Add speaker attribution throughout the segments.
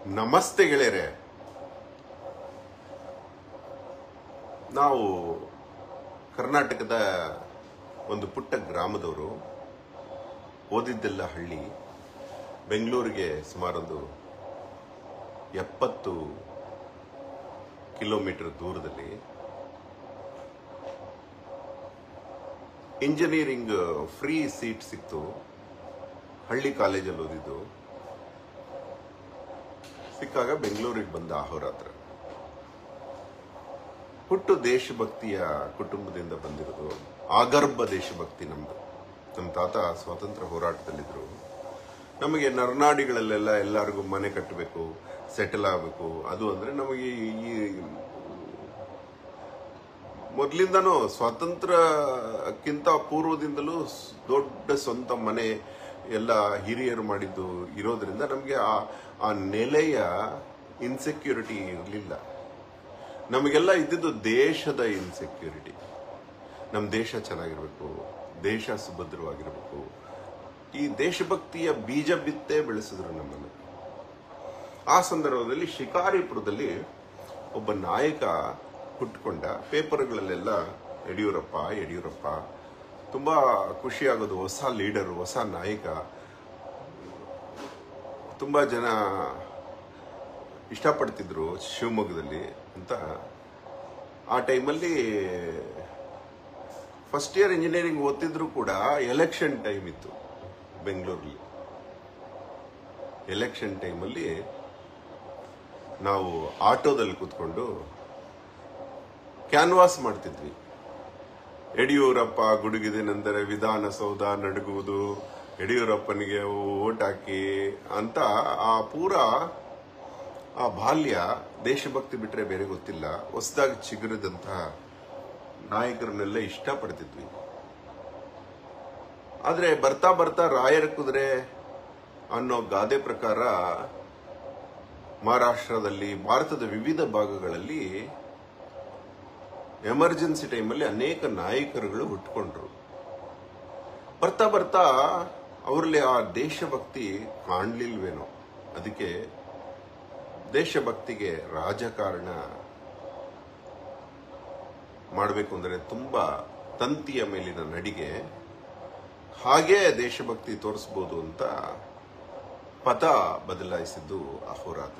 Speaker 1: ನಮಸ್ತೆ ಗೆಳೆಯರೆ ನಾವು ಕರ್ನಾಟಕದ ಒಂದು ಪುಟ್ಟ ಗ್ರಾಮದವರು ಓದಿದ್ದೆಲ್ಲ ಹಳ್ಳಿ ಬೆಂಗಳೂರಿಗೆ ಸುಮಾರೊಂದು ಎಪ್ಪತ್ತು ಕಿಲೋಮೀಟರ್ ದೂರದಲ್ಲಿ ಇಂಜಿನಿಯರಿಂಗ್ ಫ್ರೀ ಸೀಟ್ ಸಿಕ್ತು ಹಳ್ಳಿ ಕಾಲೇಜಲ್ಲಿ ಓದಿದ್ದು ಸಿಕ್ಕಾಗ ಬೆಂಗಳೂರಿಗೆ ಬಂದ ಅಹೋರಾತ್ರ ಹುಟ್ಟು ದೇಶಭಕ್ತಿಯ ಕುಟುಂಬದಿಂದ ಬಂದಿರೋದು ಆಗರ್ಭ ದೇಶಭಕ್ತಿ ನಮ್ದು ನಮ್ಮ ತಾತ ಸ್ವಾತಂತ್ರ್ಯ ಹೋರಾಟದಲ್ಲಿದ್ರು ನಮಗೆ ನರನಾಡಿಗಳಲ್ಲೆಲ್ಲ ಎಲ್ಲರಿಗೂ ಮನೆ ಕಟ್ಟಬೇಕು ಸೆಟಲ್ ಆಗಬೇಕು ಅದು ಅಂದ್ರೆ ನಮಗೆ ಈ ಮೊದಲಿಂದನೂ ಸ್ವಾತಂತ್ರ್ಯಕ್ಕಿಂತ ಪೂರ್ವದಿಂದಲೂ ಸ್- ದೊಡ್ಡ ಸ್ವಂತ ಮನೆ ಎಲ್ಲ ಹಿರಿಯರು ಮಾಡಿದ್ದು ಇರೋದ್ರಿಂದ ನಮಗೆ ಆ ಆ ನೆಲೆಯ ಇನ್ಸೆಕ್ಯೂರಿಟಿ ಇರಲಿಲ್ಲ ನಮಗೆಲ್ಲ ಇದ್ದಿದ್ದು ದೇಶದ ಇನ್ಸೆಕ್ಯೂರಿಟಿ ನಮ್ಮ ದೇಶ ಚೆನ್ನಾಗಿರ್ಬೇಕು ದೇಶ ಸುಭದ್ರವಾಗಿರ್ಬೇಕು ಈ ದೇಶಭಕ್ತಿಯ ಬೀಜ ಬಿತ್ತೇ ಬೆಳೆಸಿದ್ರು ನಮ್ಮನ್ನು ಆ ಸಂದರ್ಭದಲ್ಲಿ ಶಿಕಾರಿಪುರದಲ್ಲಿ ಒಬ್ಬ ನಾಯಕ ಹುಟ್ಟುಕೊಂಡ ಪೇಪರ್ಗಳಲ್ಲೆಲ್ಲ ಯಡಿಯೂರಪ್ಪ ಯಡಿಯೂರಪ್ಪ ತುಂಬಾ ಖುಷಿ ಆಗೋದು ಹೊಸ ಲೀಡರ್ ಹೊಸ ನಾಯಕ ತುಂಬಾ ಜನ ಇಷ್ಟಪಡ್ತಿದ್ರು ಶಿವಮೊಗ್ಗದಲ್ಲಿ ಅಂತ ಆ ಟೈಮಲ್ಲಿ ಫಸ್ಟ್ ಇಯರ್ ಇಂಜಿನಿಯರಿಂಗ್ ಓದ್ತಿದ್ರು ಕೂಡ ಎಲೆಕ್ಷನ್ ಟೈಮ್ ಇತ್ತು ಬೆಂಗಳೂರಲ್ಲಿ ಎಲೆಕ್ಷನ್ ಟೈಮಲ್ಲಿ ನಾವು ಆಟೋದಲ್ಲಿ ಕೂತ್ಕೊಂಡು ಕ್ಯಾನ್ವಾಸ್ ಮಾಡ್ತಿದ್ವಿ ಯಡಿಯೂರಪ್ಪ ಗುಡುಗಿದ ನಂತರ ವಿಧಾನಸೌಧ ನಡುಗುವುದು ಯಡಿಯೂರಪ್ಪನಿಗೆ ಓಟ್ ಹಾಕಿ ಅಂತ ಆ ಪೂರ ಆ ಬಾಲ್ಯ ದೇಶಭಕ್ತಿ ಬಿಟ್ರೆ ಬೇರೆ ಗೊತ್ತಿಲ್ಲ ಹೊಸದಾಗಿ ಚಿಗುರಿದಂತಹ ನಾಯಕರನ್ನೆಲ್ಲ ಇಷ್ಟಪಡ್ತಿದ್ವಿ ಆದ್ರೆ ಬರ್ತಾ ಬರ್ತಾ ರಾಯರ ಕುದುರೆ ಅನ್ನೋ ಗಾದೆ ಪ್ರಕಾರ ಮಹಾರಾಷ್ಟ್ರದಲ್ಲಿ ಭಾರತದ ವಿವಿಧ ಭಾಗಗಳಲ್ಲಿ ಎಮರ್ಜೆನ್ಸಿ ಟೈಮಲ್ಲಿ ಅನೇಕ ನಾಯಕರುಗಳು ಹುಟ್ಕೊಂಡ್ರು ಬರ್ತಾ ಬರ್ತಾ ಅವರಲ್ಲಿ ಆ ದೇಶಭಕ್ತಿ ಕಾಣ್ಲಿಲ್ವೇನೋ ಅದಕ್ಕೆ ದೇಶಭಕ್ತಿಗೆ ರಾಜಕಾರಣ ಮಾಡಬೇಕು ಅಂದರೆ ತುಂಬಾ ತಂತಿಯ ಮೇಲಿನ ನಡಿಗೆ ಹಾಗೇ ದೇಶಭಕ್ತಿ ತೋರಿಸ್ಬೋದು ಅಂತ ಪಥ ಬದಲಾಯಿಸಿದ್ದು ಅಹೋರಾತ್ರ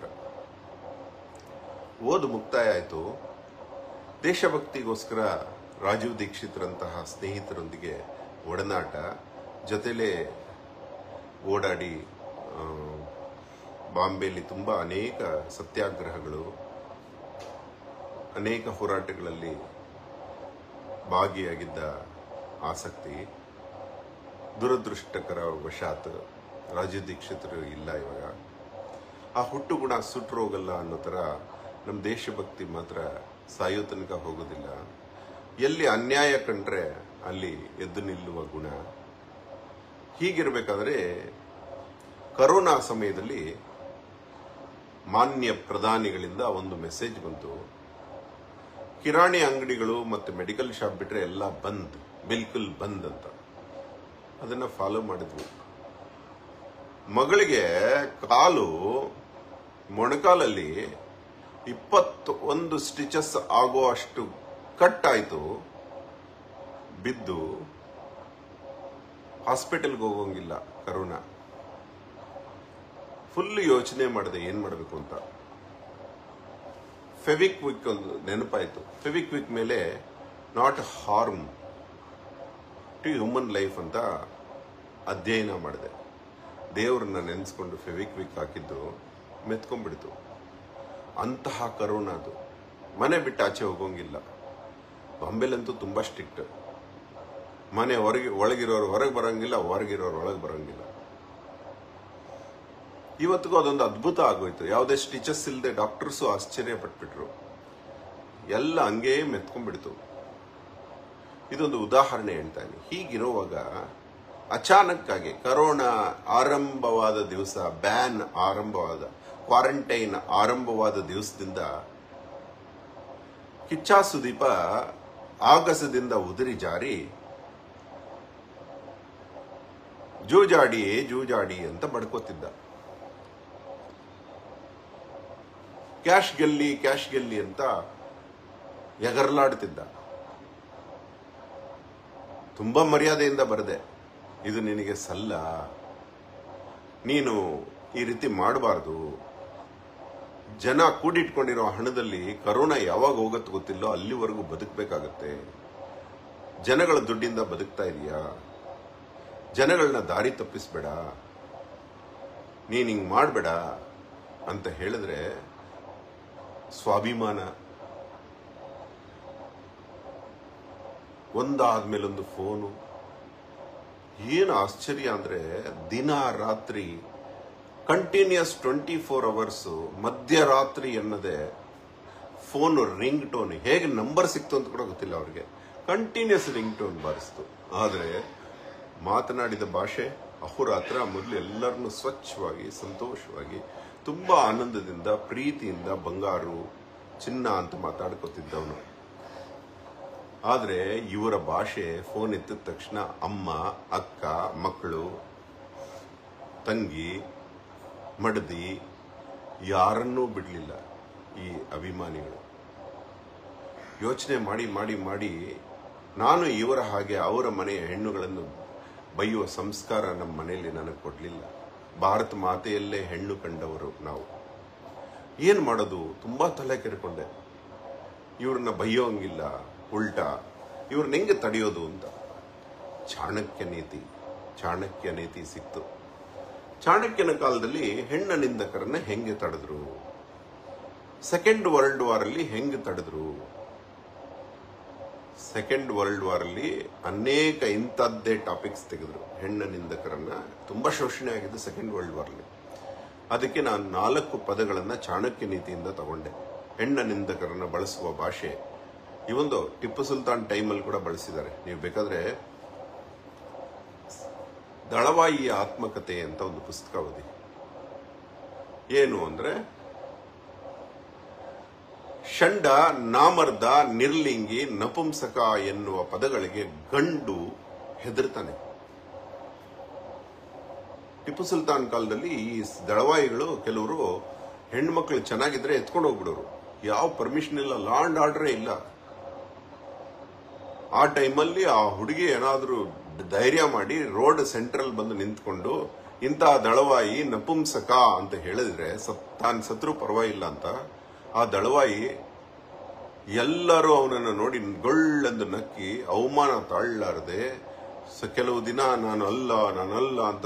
Speaker 1: ಓದು ಮುಕ್ತಾಯ ಆಯಿತು ದೇಶಭಕ್ತಿಗೋಸ್ಕರ ರಾಜೀವ್ ದೀಕ್ಷಿತರಂತಹ ಸ್ನೇಹಿತರೊಂದಿಗೆ ಒಡನಾಟ ಜೊತೆಲೇ ಓಡಾಡಿ ಆ, ಬಾಂಬೆಯಲ್ಲಿ ತುಂಬ ಅನೇಕ ಸತ್ಯಾಗ್ರಹಗಳು ಅನೇಕ ಹೋರಾಟಗಳಲ್ಲಿ ಭಾಗಿಯಾಗಿದ್ದ ಆಸಕ್ತಿ ದುರದೃಷ್ಟಕರ ವಶಾತ್ ರಾಜೀವ್ ದೀಕ್ಷಿತರು ಇಲ್ಲ ಇವಾಗ ಆ ಹುಟ್ಟು ಗುಣ ಸುಟ್ರು ಹೋಗಲ್ಲ ಅನ್ನೋ ಥರ ನಮ್ಮ ದೇಶಭಕ್ತಿ ಮಾತ್ರ ಸಾಯೋ ತನಕ ಹೋಗೋದಿಲ್ಲ ಎಲ್ಲಿ ಅನ್ಯಾಯ ಕಂಡ್ರೆ ಅಲ್ಲಿ ಎದ್ದು ನಿಲ್ಲುವ ಗುಣ ಹೀಗಿರಬೇಕಾದ್ರೆ ಕರೋನಾ ಸಮಯದಲ್ಲಿ ಮಾನ್ಯ ಪ್ರಧಾನಿಗಳಿಂದ ಒಂದು ಮೆಸೇಜ್ ಬಂತು ಕಿರಾಣಿ ಅಂಗಡಿಗಳು ಮತ್ತು ಮೆಡಿಕಲ್ ಶಾಪ್ ಬಿಟ್ರೆ ಎಲ್ಲ ಬಂದ್ ಬಿಲ್ಕುಲ್ ಬಂದ್ ಅಂತ ಅದನ್ನ ಫಾಲೋ ಮಾಡಿದ್ವಿ ಮಗಳಿಗೆ ಕಾಲು ಮೊಣಕಾಲಲ್ಲಿ ಇಪ್ಪತ್ತು ಒಂದು ಸ್ಟಿಚಸ್ ಆಗೋ ಅಷ್ಟು ಕಟ್ ಆಯ್ತು ಬಿದ್ದು ಹಾಸ್ಪಿಟಲ್ಗೆ ಹೋಗೋಂಗಿಲ್ಲ ಕರೋನಾ ಫುಲ್ ಯೋಚನೆ ಮಾಡಿದೆ ಏನ್ ಮಾಡಬೇಕು ಅಂತ ಫೆವಿಕ್ ವಿಕ್ ಒಂದು ನೆನಪಾಯ್ತು ಫೆವಿಕ್ ವಿಕ್ ಮೇಲೆ not harm to human life ಅಂತ ಅಧ್ಯಯನ ಮಾಡಿದೆ ದೇವ್ರನ್ನ ನೆನೆಸ್ಕೊಂಡು ಫೆವಿಕ್ ವಿಕ್ ಹಾಕಿದ್ದು ಮೆತ್ಕೊಂಡ್ಬಿಡ್ತು ಅಂತಹ ಕರೋನಾ ಅದು ಮನೆ ಬಿಟ್ಟು ಆಚೆ ಹೋಗೋಂಗಿಲ್ಲ ಬಾಂಬೆಲಂತೂ ತುಂಬಾ ಸ್ಟ್ರಿಕ್ಟ್ ಮನೆ ಹೊರಗೆ ಒಳಗಿರೋರು ಹೊರಗೆ ಬರಂಗಿಲ್ಲ ಹೊರಗಿರೋರು ಒಳಗೆ ಬರಂಗಿಲ್ಲ ಇವತ್ತಿಗೂ ಅದೊಂದು ಅದ್ಭುತ ಆಗೋಯ್ತು ಯಾವುದೇ ಸ್ಟಿಚಸ್ ಇಲ್ಲದೆ ಡಾಕ್ಟರ್ಸು ಆಶ್ಚರ್ಯ ಪಟ್ಬಿಟ್ರು ಎಲ್ಲ ಹಂಗೇ ಮೆತ್ಕೊಂಡ್ಬಿಡ್ತು ಇದೊಂದು ಉದಾಹರಣೆ ಹೇಳ್ತಾನೆ ಹೀಗಿರುವಾಗ ಅಚಾನಕ್ ಆಗಿ ಕರೋನಾ ಆರಂಭವಾದ ದಿವಸ ಬ್ಯಾನ್ ಆರಂಭವಾದ ಕ್ವಾರಂಟೈನ್ ಆರಂಭವಾದ ದಿವಸದಿಂದ ಕಿಚ್ಚ ಸುದೀಪ ಆಗಸದಿಂದ ಉದುರಿ ಜಾರಿ ಜೂಜಾಡಿ ಜೂಜಾಡಿ ಅಂತ ಬಡ್ಕೋತಿದ್ದ ಕ್ಯಾಶ್ ಗೆಲ್ಲಿ ಕ್ಯಾಶ್ ಗೆಲ್ಲಿ ಅಂತ ಎಗರ್ಲಾಡ್ತಿದ್ದ ತುಂಬಾ ಮರ್ಯಾದೆಯಿಂದ ಬರದೆ ಇದು ನಿನಗೆ ಸಲ್ಲ ನೀನು ಈ ರೀತಿ ಮಾಡಬಾರ್ದು ಜನ ಕೂಡಿಟ್ಕೊಂಡಿರೋ ಹಣದಲ್ಲಿ ಕರೋನಾ ಯಾವಾಗ ಹೋಗತ್ತೆ ಗೊತ್ತಿಲ್ಲೋ ಅಲ್ಲಿವರೆಗೂ ಬದುಕಬೇಕಾಗತ್ತೆ ಜನಗಳ ದುಡ್ಡಿಂದ ಬದುಕ್ತಾ ಇದೀಯಾ ಜನಗಳನ್ನ ದಾರಿ ತಪ್ಪಿಸ್ಬೇಡ ನೀನ್ ಹಿಂಗ್ ಮಾಡಬೇಡ ಅಂತ ಹೇಳಿದ್ರೆ ಸ್ವಾಭಿಮಾನ ಒಂದಾದ್ಮೇಲೊಂದು ಫೋನು ಏನು ಆಶ್ಚರ್ಯ ಅಂದ್ರೆ ದಿನ ರಾತ್ರಿ ಕಂಟಿನ್ಯೂಸ್ ಟ್ವೆಂಟಿ ಫೋರ್ ಅವರ್ಸ್ ಮಧ್ಯರಾತ್ರಿ ಎನ್ನದೆ ಫೋನ್ ರಿಂಗ್ ಟೋನ್ ಹೇಗೆ ನಂಬರ್ ಸಿಕ್ತು ಅಂತ ಕೂಡ ಗೊತ್ತಿಲ್ಲ ಅವ್ರಿಗೆ ಕಂಟಿನ್ಯೂಸ್ ರಿಂಗ್ ಟೋನ್ ಬಾರಿಸ್ತು ಆದರೆ ಮಾತನಾಡಿದ ಭಾಷೆ ಅಹೋರಾತ್ರ ಮೊದಲು ಎಲ್ಲರನ್ನು ಸ್ವಚ್ಛವಾಗಿ ಸಂತೋಷವಾಗಿ ತುಂಬಾ ಆನಂದದಿಂದ ಪ್ರೀತಿಯಿಂದ ಬಂಗಾರು ಚಿನ್ನ ಅಂತ ಮಾತಾಡ್ಕೊತಿದ್ದವನು ಆದ್ರೆ ಇವರ ಭಾಷೆ ಫೋನ್ ಎತ್ತಿದ ತಕ್ಷಣ ಅಮ್ಮ ಅಕ್ಕ ಮಕ್ಕಳು ತಂಗಿ ಮಡದಿ ಯಾರನ್ನೂ ಬಿಡಲಿಲ್ಲ ಈ ಅಭಿಮಾನಿಗಳು ಯೋಚನೆ ಮಾಡಿ ಮಾಡಿ ಮಾಡಿ ನಾನು ಇವರ ಹಾಗೆ ಅವರ ಮನೆಯ ಹೆಣ್ಣುಗಳನ್ನು ಬೈಯುವ ಸಂಸ್ಕಾರ ನಮ್ಮ ಮನೆಯಲ್ಲಿ ನನಗೆ ಕೊಡಲಿಲ್ಲ ಭಾರತ ಮಾತೆಯಲ್ಲೇ ಹೆಣ್ಣು ಕಂಡವರು ನಾವು ಏನು ಮಾಡೋದು ತುಂಬಾ ತಲೆ ಕೆರೆಕೊಂಡೆ ಇವ್ರನ್ನ ಬೈಯೋಂಗಿಲ್ಲ ಉಲ್ಟಾ ಇವ್ರನ್ನ ಹೆಂಗೆ ತಡೆಯೋದು ಅಂತ ಚಾಣಕ್ಯ ನೀತಿ ಚಾಣಕ್ಯ ನೀತಿ ಸಿಕ್ತು ಚಾಣಕ್ಯನ ಕಾಲದಲ್ಲಿ ಹೆಣ್ಣ ನಿಂದಕರನ್ನ ಹೆಂಗೆ ತಡೆದ್ರು ಸೆಕೆಂಡ್ ವರ್ಲ್ಡ್ ವಾರ್ ಅಲ್ಲಿ ಹೆಂಗೆ ತಡೆದ್ರು ಸೆಕೆಂಡ್ ವರ್ಲ್ಡ್ ವಾರ್ ಅಲ್ಲಿ ಅನೇಕ ಇಂಥದ್ದೇ ಟಾಪಿಕ್ಸ್ ತೆಗೆದ್ರು ಹೆಣ್ಣ ನಿಂದಕರನ್ನ ತುಂಬಾ ಶೋಷಣೆ ಆಗಿದ್ದು ಸೆಕೆಂಡ್ ವರ್ಲ್ಡ್ ವಾರ್ ಅಲ್ಲಿ ಅದಕ್ಕೆ ನಾನು ನಾಲ್ಕು ಪದಗಳನ್ನ ಚಾಣಕ್ಯ ನೀತಿಯಿಂದ ತಗೊಂಡೆ ಹೆಣ್ಣ ನಿಂದಕರನ್ನ ಬಳಸುವ ಭಾಷೆ ಈ ಒಂದು ಟಿಪ್ಪು ಸುಲ್ತಾನ್ ಟೈಮಲ್ಲಿ ಕೂಡ ಬಳಸಿದ್ದಾರೆ ನೀವು ಬೇಕಾದ್ರೆ ದಳವಾಯಿಯ ಆತ್ಮಕತೆ ಅಂತ ಒಂದು ಪುಸ್ತಕ ಓದಿ ಏನು ಅಂದ್ರೆ ಷಂಡ ನಾಮರ್ದ ನಿರ್ಲಿಂಗಿ ನಪುಂಸಕ ಎನ್ನುವ ಪದಗಳಿಗೆ ಗಂಡು ಹೆದರ್ತಾನೆ ಟಿಪ್ಪು ಸುಲ್ತಾನ್ ಕಾಲದಲ್ಲಿ ಈ ದಳವಾಯಿಗಳು ಕೆಲವರು ಹೆಣ್ಮಕ್ಳು ಚೆನ್ನಾಗಿದ್ರೆ ಎತ್ಕೊಂಡು ಹೋಗ್ಬಿಡೋರು ಯಾವ ಪರ್ಮಿಷನ್ ಇಲ್ಲ ಲಾ ಅಂಡ್ ಆರ್ಡರೇ ಇಲ್ಲ ಆ ಟೈಮಲ್ಲಿ ಆ ಹುಡುಗಿ ಏನಾದ್ರೂ ಧೈರ್ಯ ಮಾಡಿ ರೋಡ್ ಸೆಂಟ್ರಲ್ ಬಂದು ನಿಂತ್ಕೊಂಡು ಇಂತಹ ದಳವಾಯಿ ನಪುಂಸಕ ಅಂತ ಹೇಳಿದ್ರೆ ಸತ್ ತಾನು ಸತ್ರು ಪರವಾಗಿಲ್ಲ ಅಂತ ಆ ದಳವಾಯಿ ಎಲ್ಲರೂ ಅವನನ್ನು ನೋಡಿ ಗೊಳ್ಳೆಂದು ನಕ್ಕಿ ಅವಮಾನ ತಾಳಲಾರದೆ ಸ- ಕೆಲವು ದಿನ ನಾನು ಅಲ್ಲ ನಾನಲ್ಲ ಅಂತ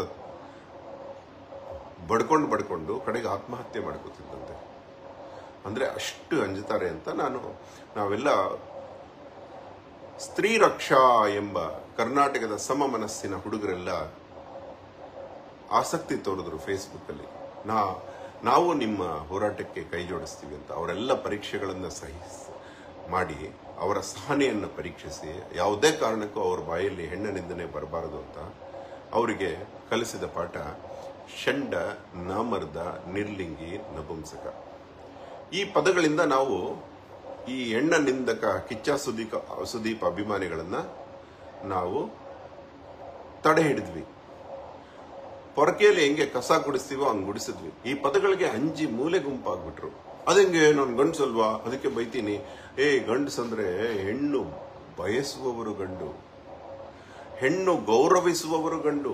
Speaker 1: ಬಡ್ಕೊಂಡು ಬಡ್ಕೊಂಡು ಕಡೆಗೆ ಆತ್ಮಹತ್ಯೆ ಮಾಡ್ಕೋತಿದ್ದಂತೆ ಅಂದ್ರೆ ಅಷ್ಟು ಅಂಜುತ್ತಾರೆ ಅಂತ ನಾನು ನಾವೆಲ್ಲ ಸ್ತ್ರೀ ರಕ್ಷಾ ಎಂಬ ಕರ್ನಾಟಕದ ಸಮ ಮನಸ್ಸಿನ ಹುಡುಗರೆಲ್ಲ ಆಸಕ್ತಿ ತೋರಿದ್ರು ಫೇಸ್ಬುಕ್ ಅಲ್ಲಿ ನಾ ನಾವು ನಿಮ್ಮ ಹೋರಾಟಕ್ಕೆ ಕೈ ಜೋಡಿಸ್ತೀವಿ ಅಂತ ಅವರೆಲ್ಲ ಪರೀಕ್ಷೆಗಳನ್ನು ಸಹಿಸ್ ಮಾಡಿ ಅವರ ಸಹನೆಯನ್ನು ಪರೀಕ್ಷಿಸಿ ಯಾವುದೇ ಕಾರಣಕ್ಕೂ ಅವ್ರ ಬಾಯಲ್ಲಿ ಹೆಣ್ಣ ನಿಂದನೆ ಬರಬಾರದು ಅಂತ ಅವರಿಗೆ ಕಲಿಸಿದ ಪಾಠ ಷಂಡ ನಾಮರ್ದ ನಿರ್ಲಿಂಗಿ ನಪುಂಸಕ ಈ ಪದಗಳಿಂದ ನಾವು ಈ ಹೆಣ್ಣ ನಿಂದಕ ಕಿಚ್ಚ ಸುದೀಪ ಸುದೀಪ್ ಅಭಿಮಾನಿಗಳನ್ನ ನಾವು ತಡೆ ಹಿಡಿದ್ವಿ ಪೊರಕೆಯಲ್ಲಿ ಹೆಂಗೆ ಕಸ ಗುಡಿಸ್ತೀವೋ ಹಂಗ್ ಗುಡಿಸಿದ್ವಿ ಈ ಪದಗಳಿಗೆ ಅಂಜಿ ಮೂಲೆ ಗುಂಪಾಗ್ಬಿಟ್ರು ಅದಂಗೆ ನಾನು ಗಂಡ್ಸಲ್ವಾ ಅದಕ್ಕೆ ಬೈತೀನಿ ಏ ಗಂಡಸಂದ್ರೆ ಹೆಣ್ಣು ಬಯಸುವವರು ಗಂಡು ಹೆಣ್ಣು ಗೌರವಿಸುವವರು ಗಂಡು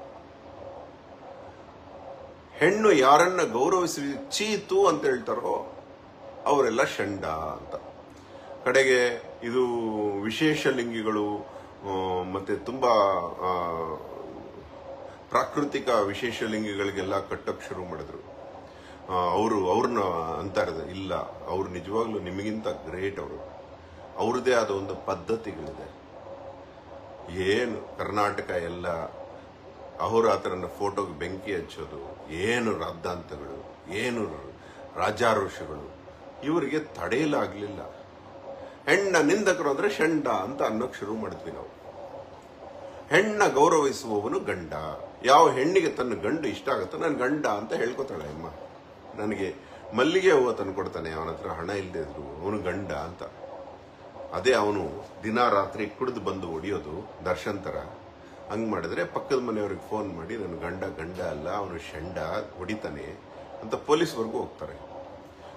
Speaker 1: ಹೆಣ್ಣು ಯಾರನ್ನ ಗೌರವಿಸಿ ಚೀತು ಅಂತ ಹೇಳ್ತಾರೋ ಅವರೆಲ್ಲ ಷಂಡ ಅಂತ ಕಡೆಗೆ ಇದು ವಿಶೇಷ ಲಿಂಗಿಗಳು ಆ, ಮತ್ತೆ ತುಂಬಾ ಆ, ಪ್ರಾಕೃತಿಕ ವಿಶೇಷ ಲಿಂಗಿಗಳಿಗೆಲ್ಲ ಕಟ್ಟಕ್ ಶುರು ಮಾಡಿದ್ರು ಅವರು ಅವ್ರನ್ನ ಅಂತಾರೆ ಇಲ್ಲ ಅವ್ರು ನಿಜವಾಗ್ಲೂ ನಿಮಗಿಂತ ಗ್ರೇಟ್ ಅವರು ಅವ್ರದ್ದೇ ಆದ ಒಂದು ಪದ್ಧತಿಗಳಿದೆ ಏನು ಕರ್ನಾಟಕ ಎಲ್ಲ ಅಹೋರಾತ್ರನ ಫೋಟೋಗೆ ಬೆಂಕಿ ಹಚ್ಚೋದು ಏನು ರಾದ್ದಾಂತಗಳು ಏನು ರಾಜಾರೋಷಗಳು ಇವರಿಗೆ ತಡೆಯಲಾಗ್ಲಿಲ್ಲ ಹೆಣ್ಣ ನಿಂದಕರು ಅಂದ್ರೆ ಷಂಡ ಅಂತ ಅನ್ನೋಕ್ ಶುರು ಮಾಡಿದ್ವಿ ನಾವು ಹೆಣ್ಣ ಗೌರವಿಸುವವನು ಗಂಡ ಯಾವ ಹೆಣ್ಣಿಗೆ ತನ್ನ ಗಂಡು ಇಷ್ಟ ಆಗುತ್ತೋ ನನ್ನ ಗಂಡ ಅಂತ ಹೇಳ್ಕೊತಾಳೆ ಅಮ್ಮ ನನಗೆ ಮಲ್ಲಿಗೆ ಹೂವು ತಂದು ಕೊಡ್ತಾನೆ ಅವನ ಹತ್ರ ಹಣ ಇಲ್ಲದೆ ಇದ್ರು ಅವನು ಗಂಡ ಅಂತ ಅದೇ ಅವನು ದಿನ ರಾತ್ರಿ ಕುಡಿದು ಬಂದು ಹೊಡಿಯೋದು ದರ್ಶನ್ ತರ ಹಂಗ್ ಮಾಡಿದ್ರೆ ಪಕ್ಕದ ಮನೆಯವ್ರಿಗೆ ಫೋನ್ ಮಾಡಿ ನನ್ನ ಗಂಡ ಗಂಡ ಅಲ್ಲ ಅವನು ಷಂಡ ಹೊಡಿತಾನೆ ಅಂತ ಪೊಲೀಸ್ವರೆಗೂ ಹೋಗ್ತಾರೆ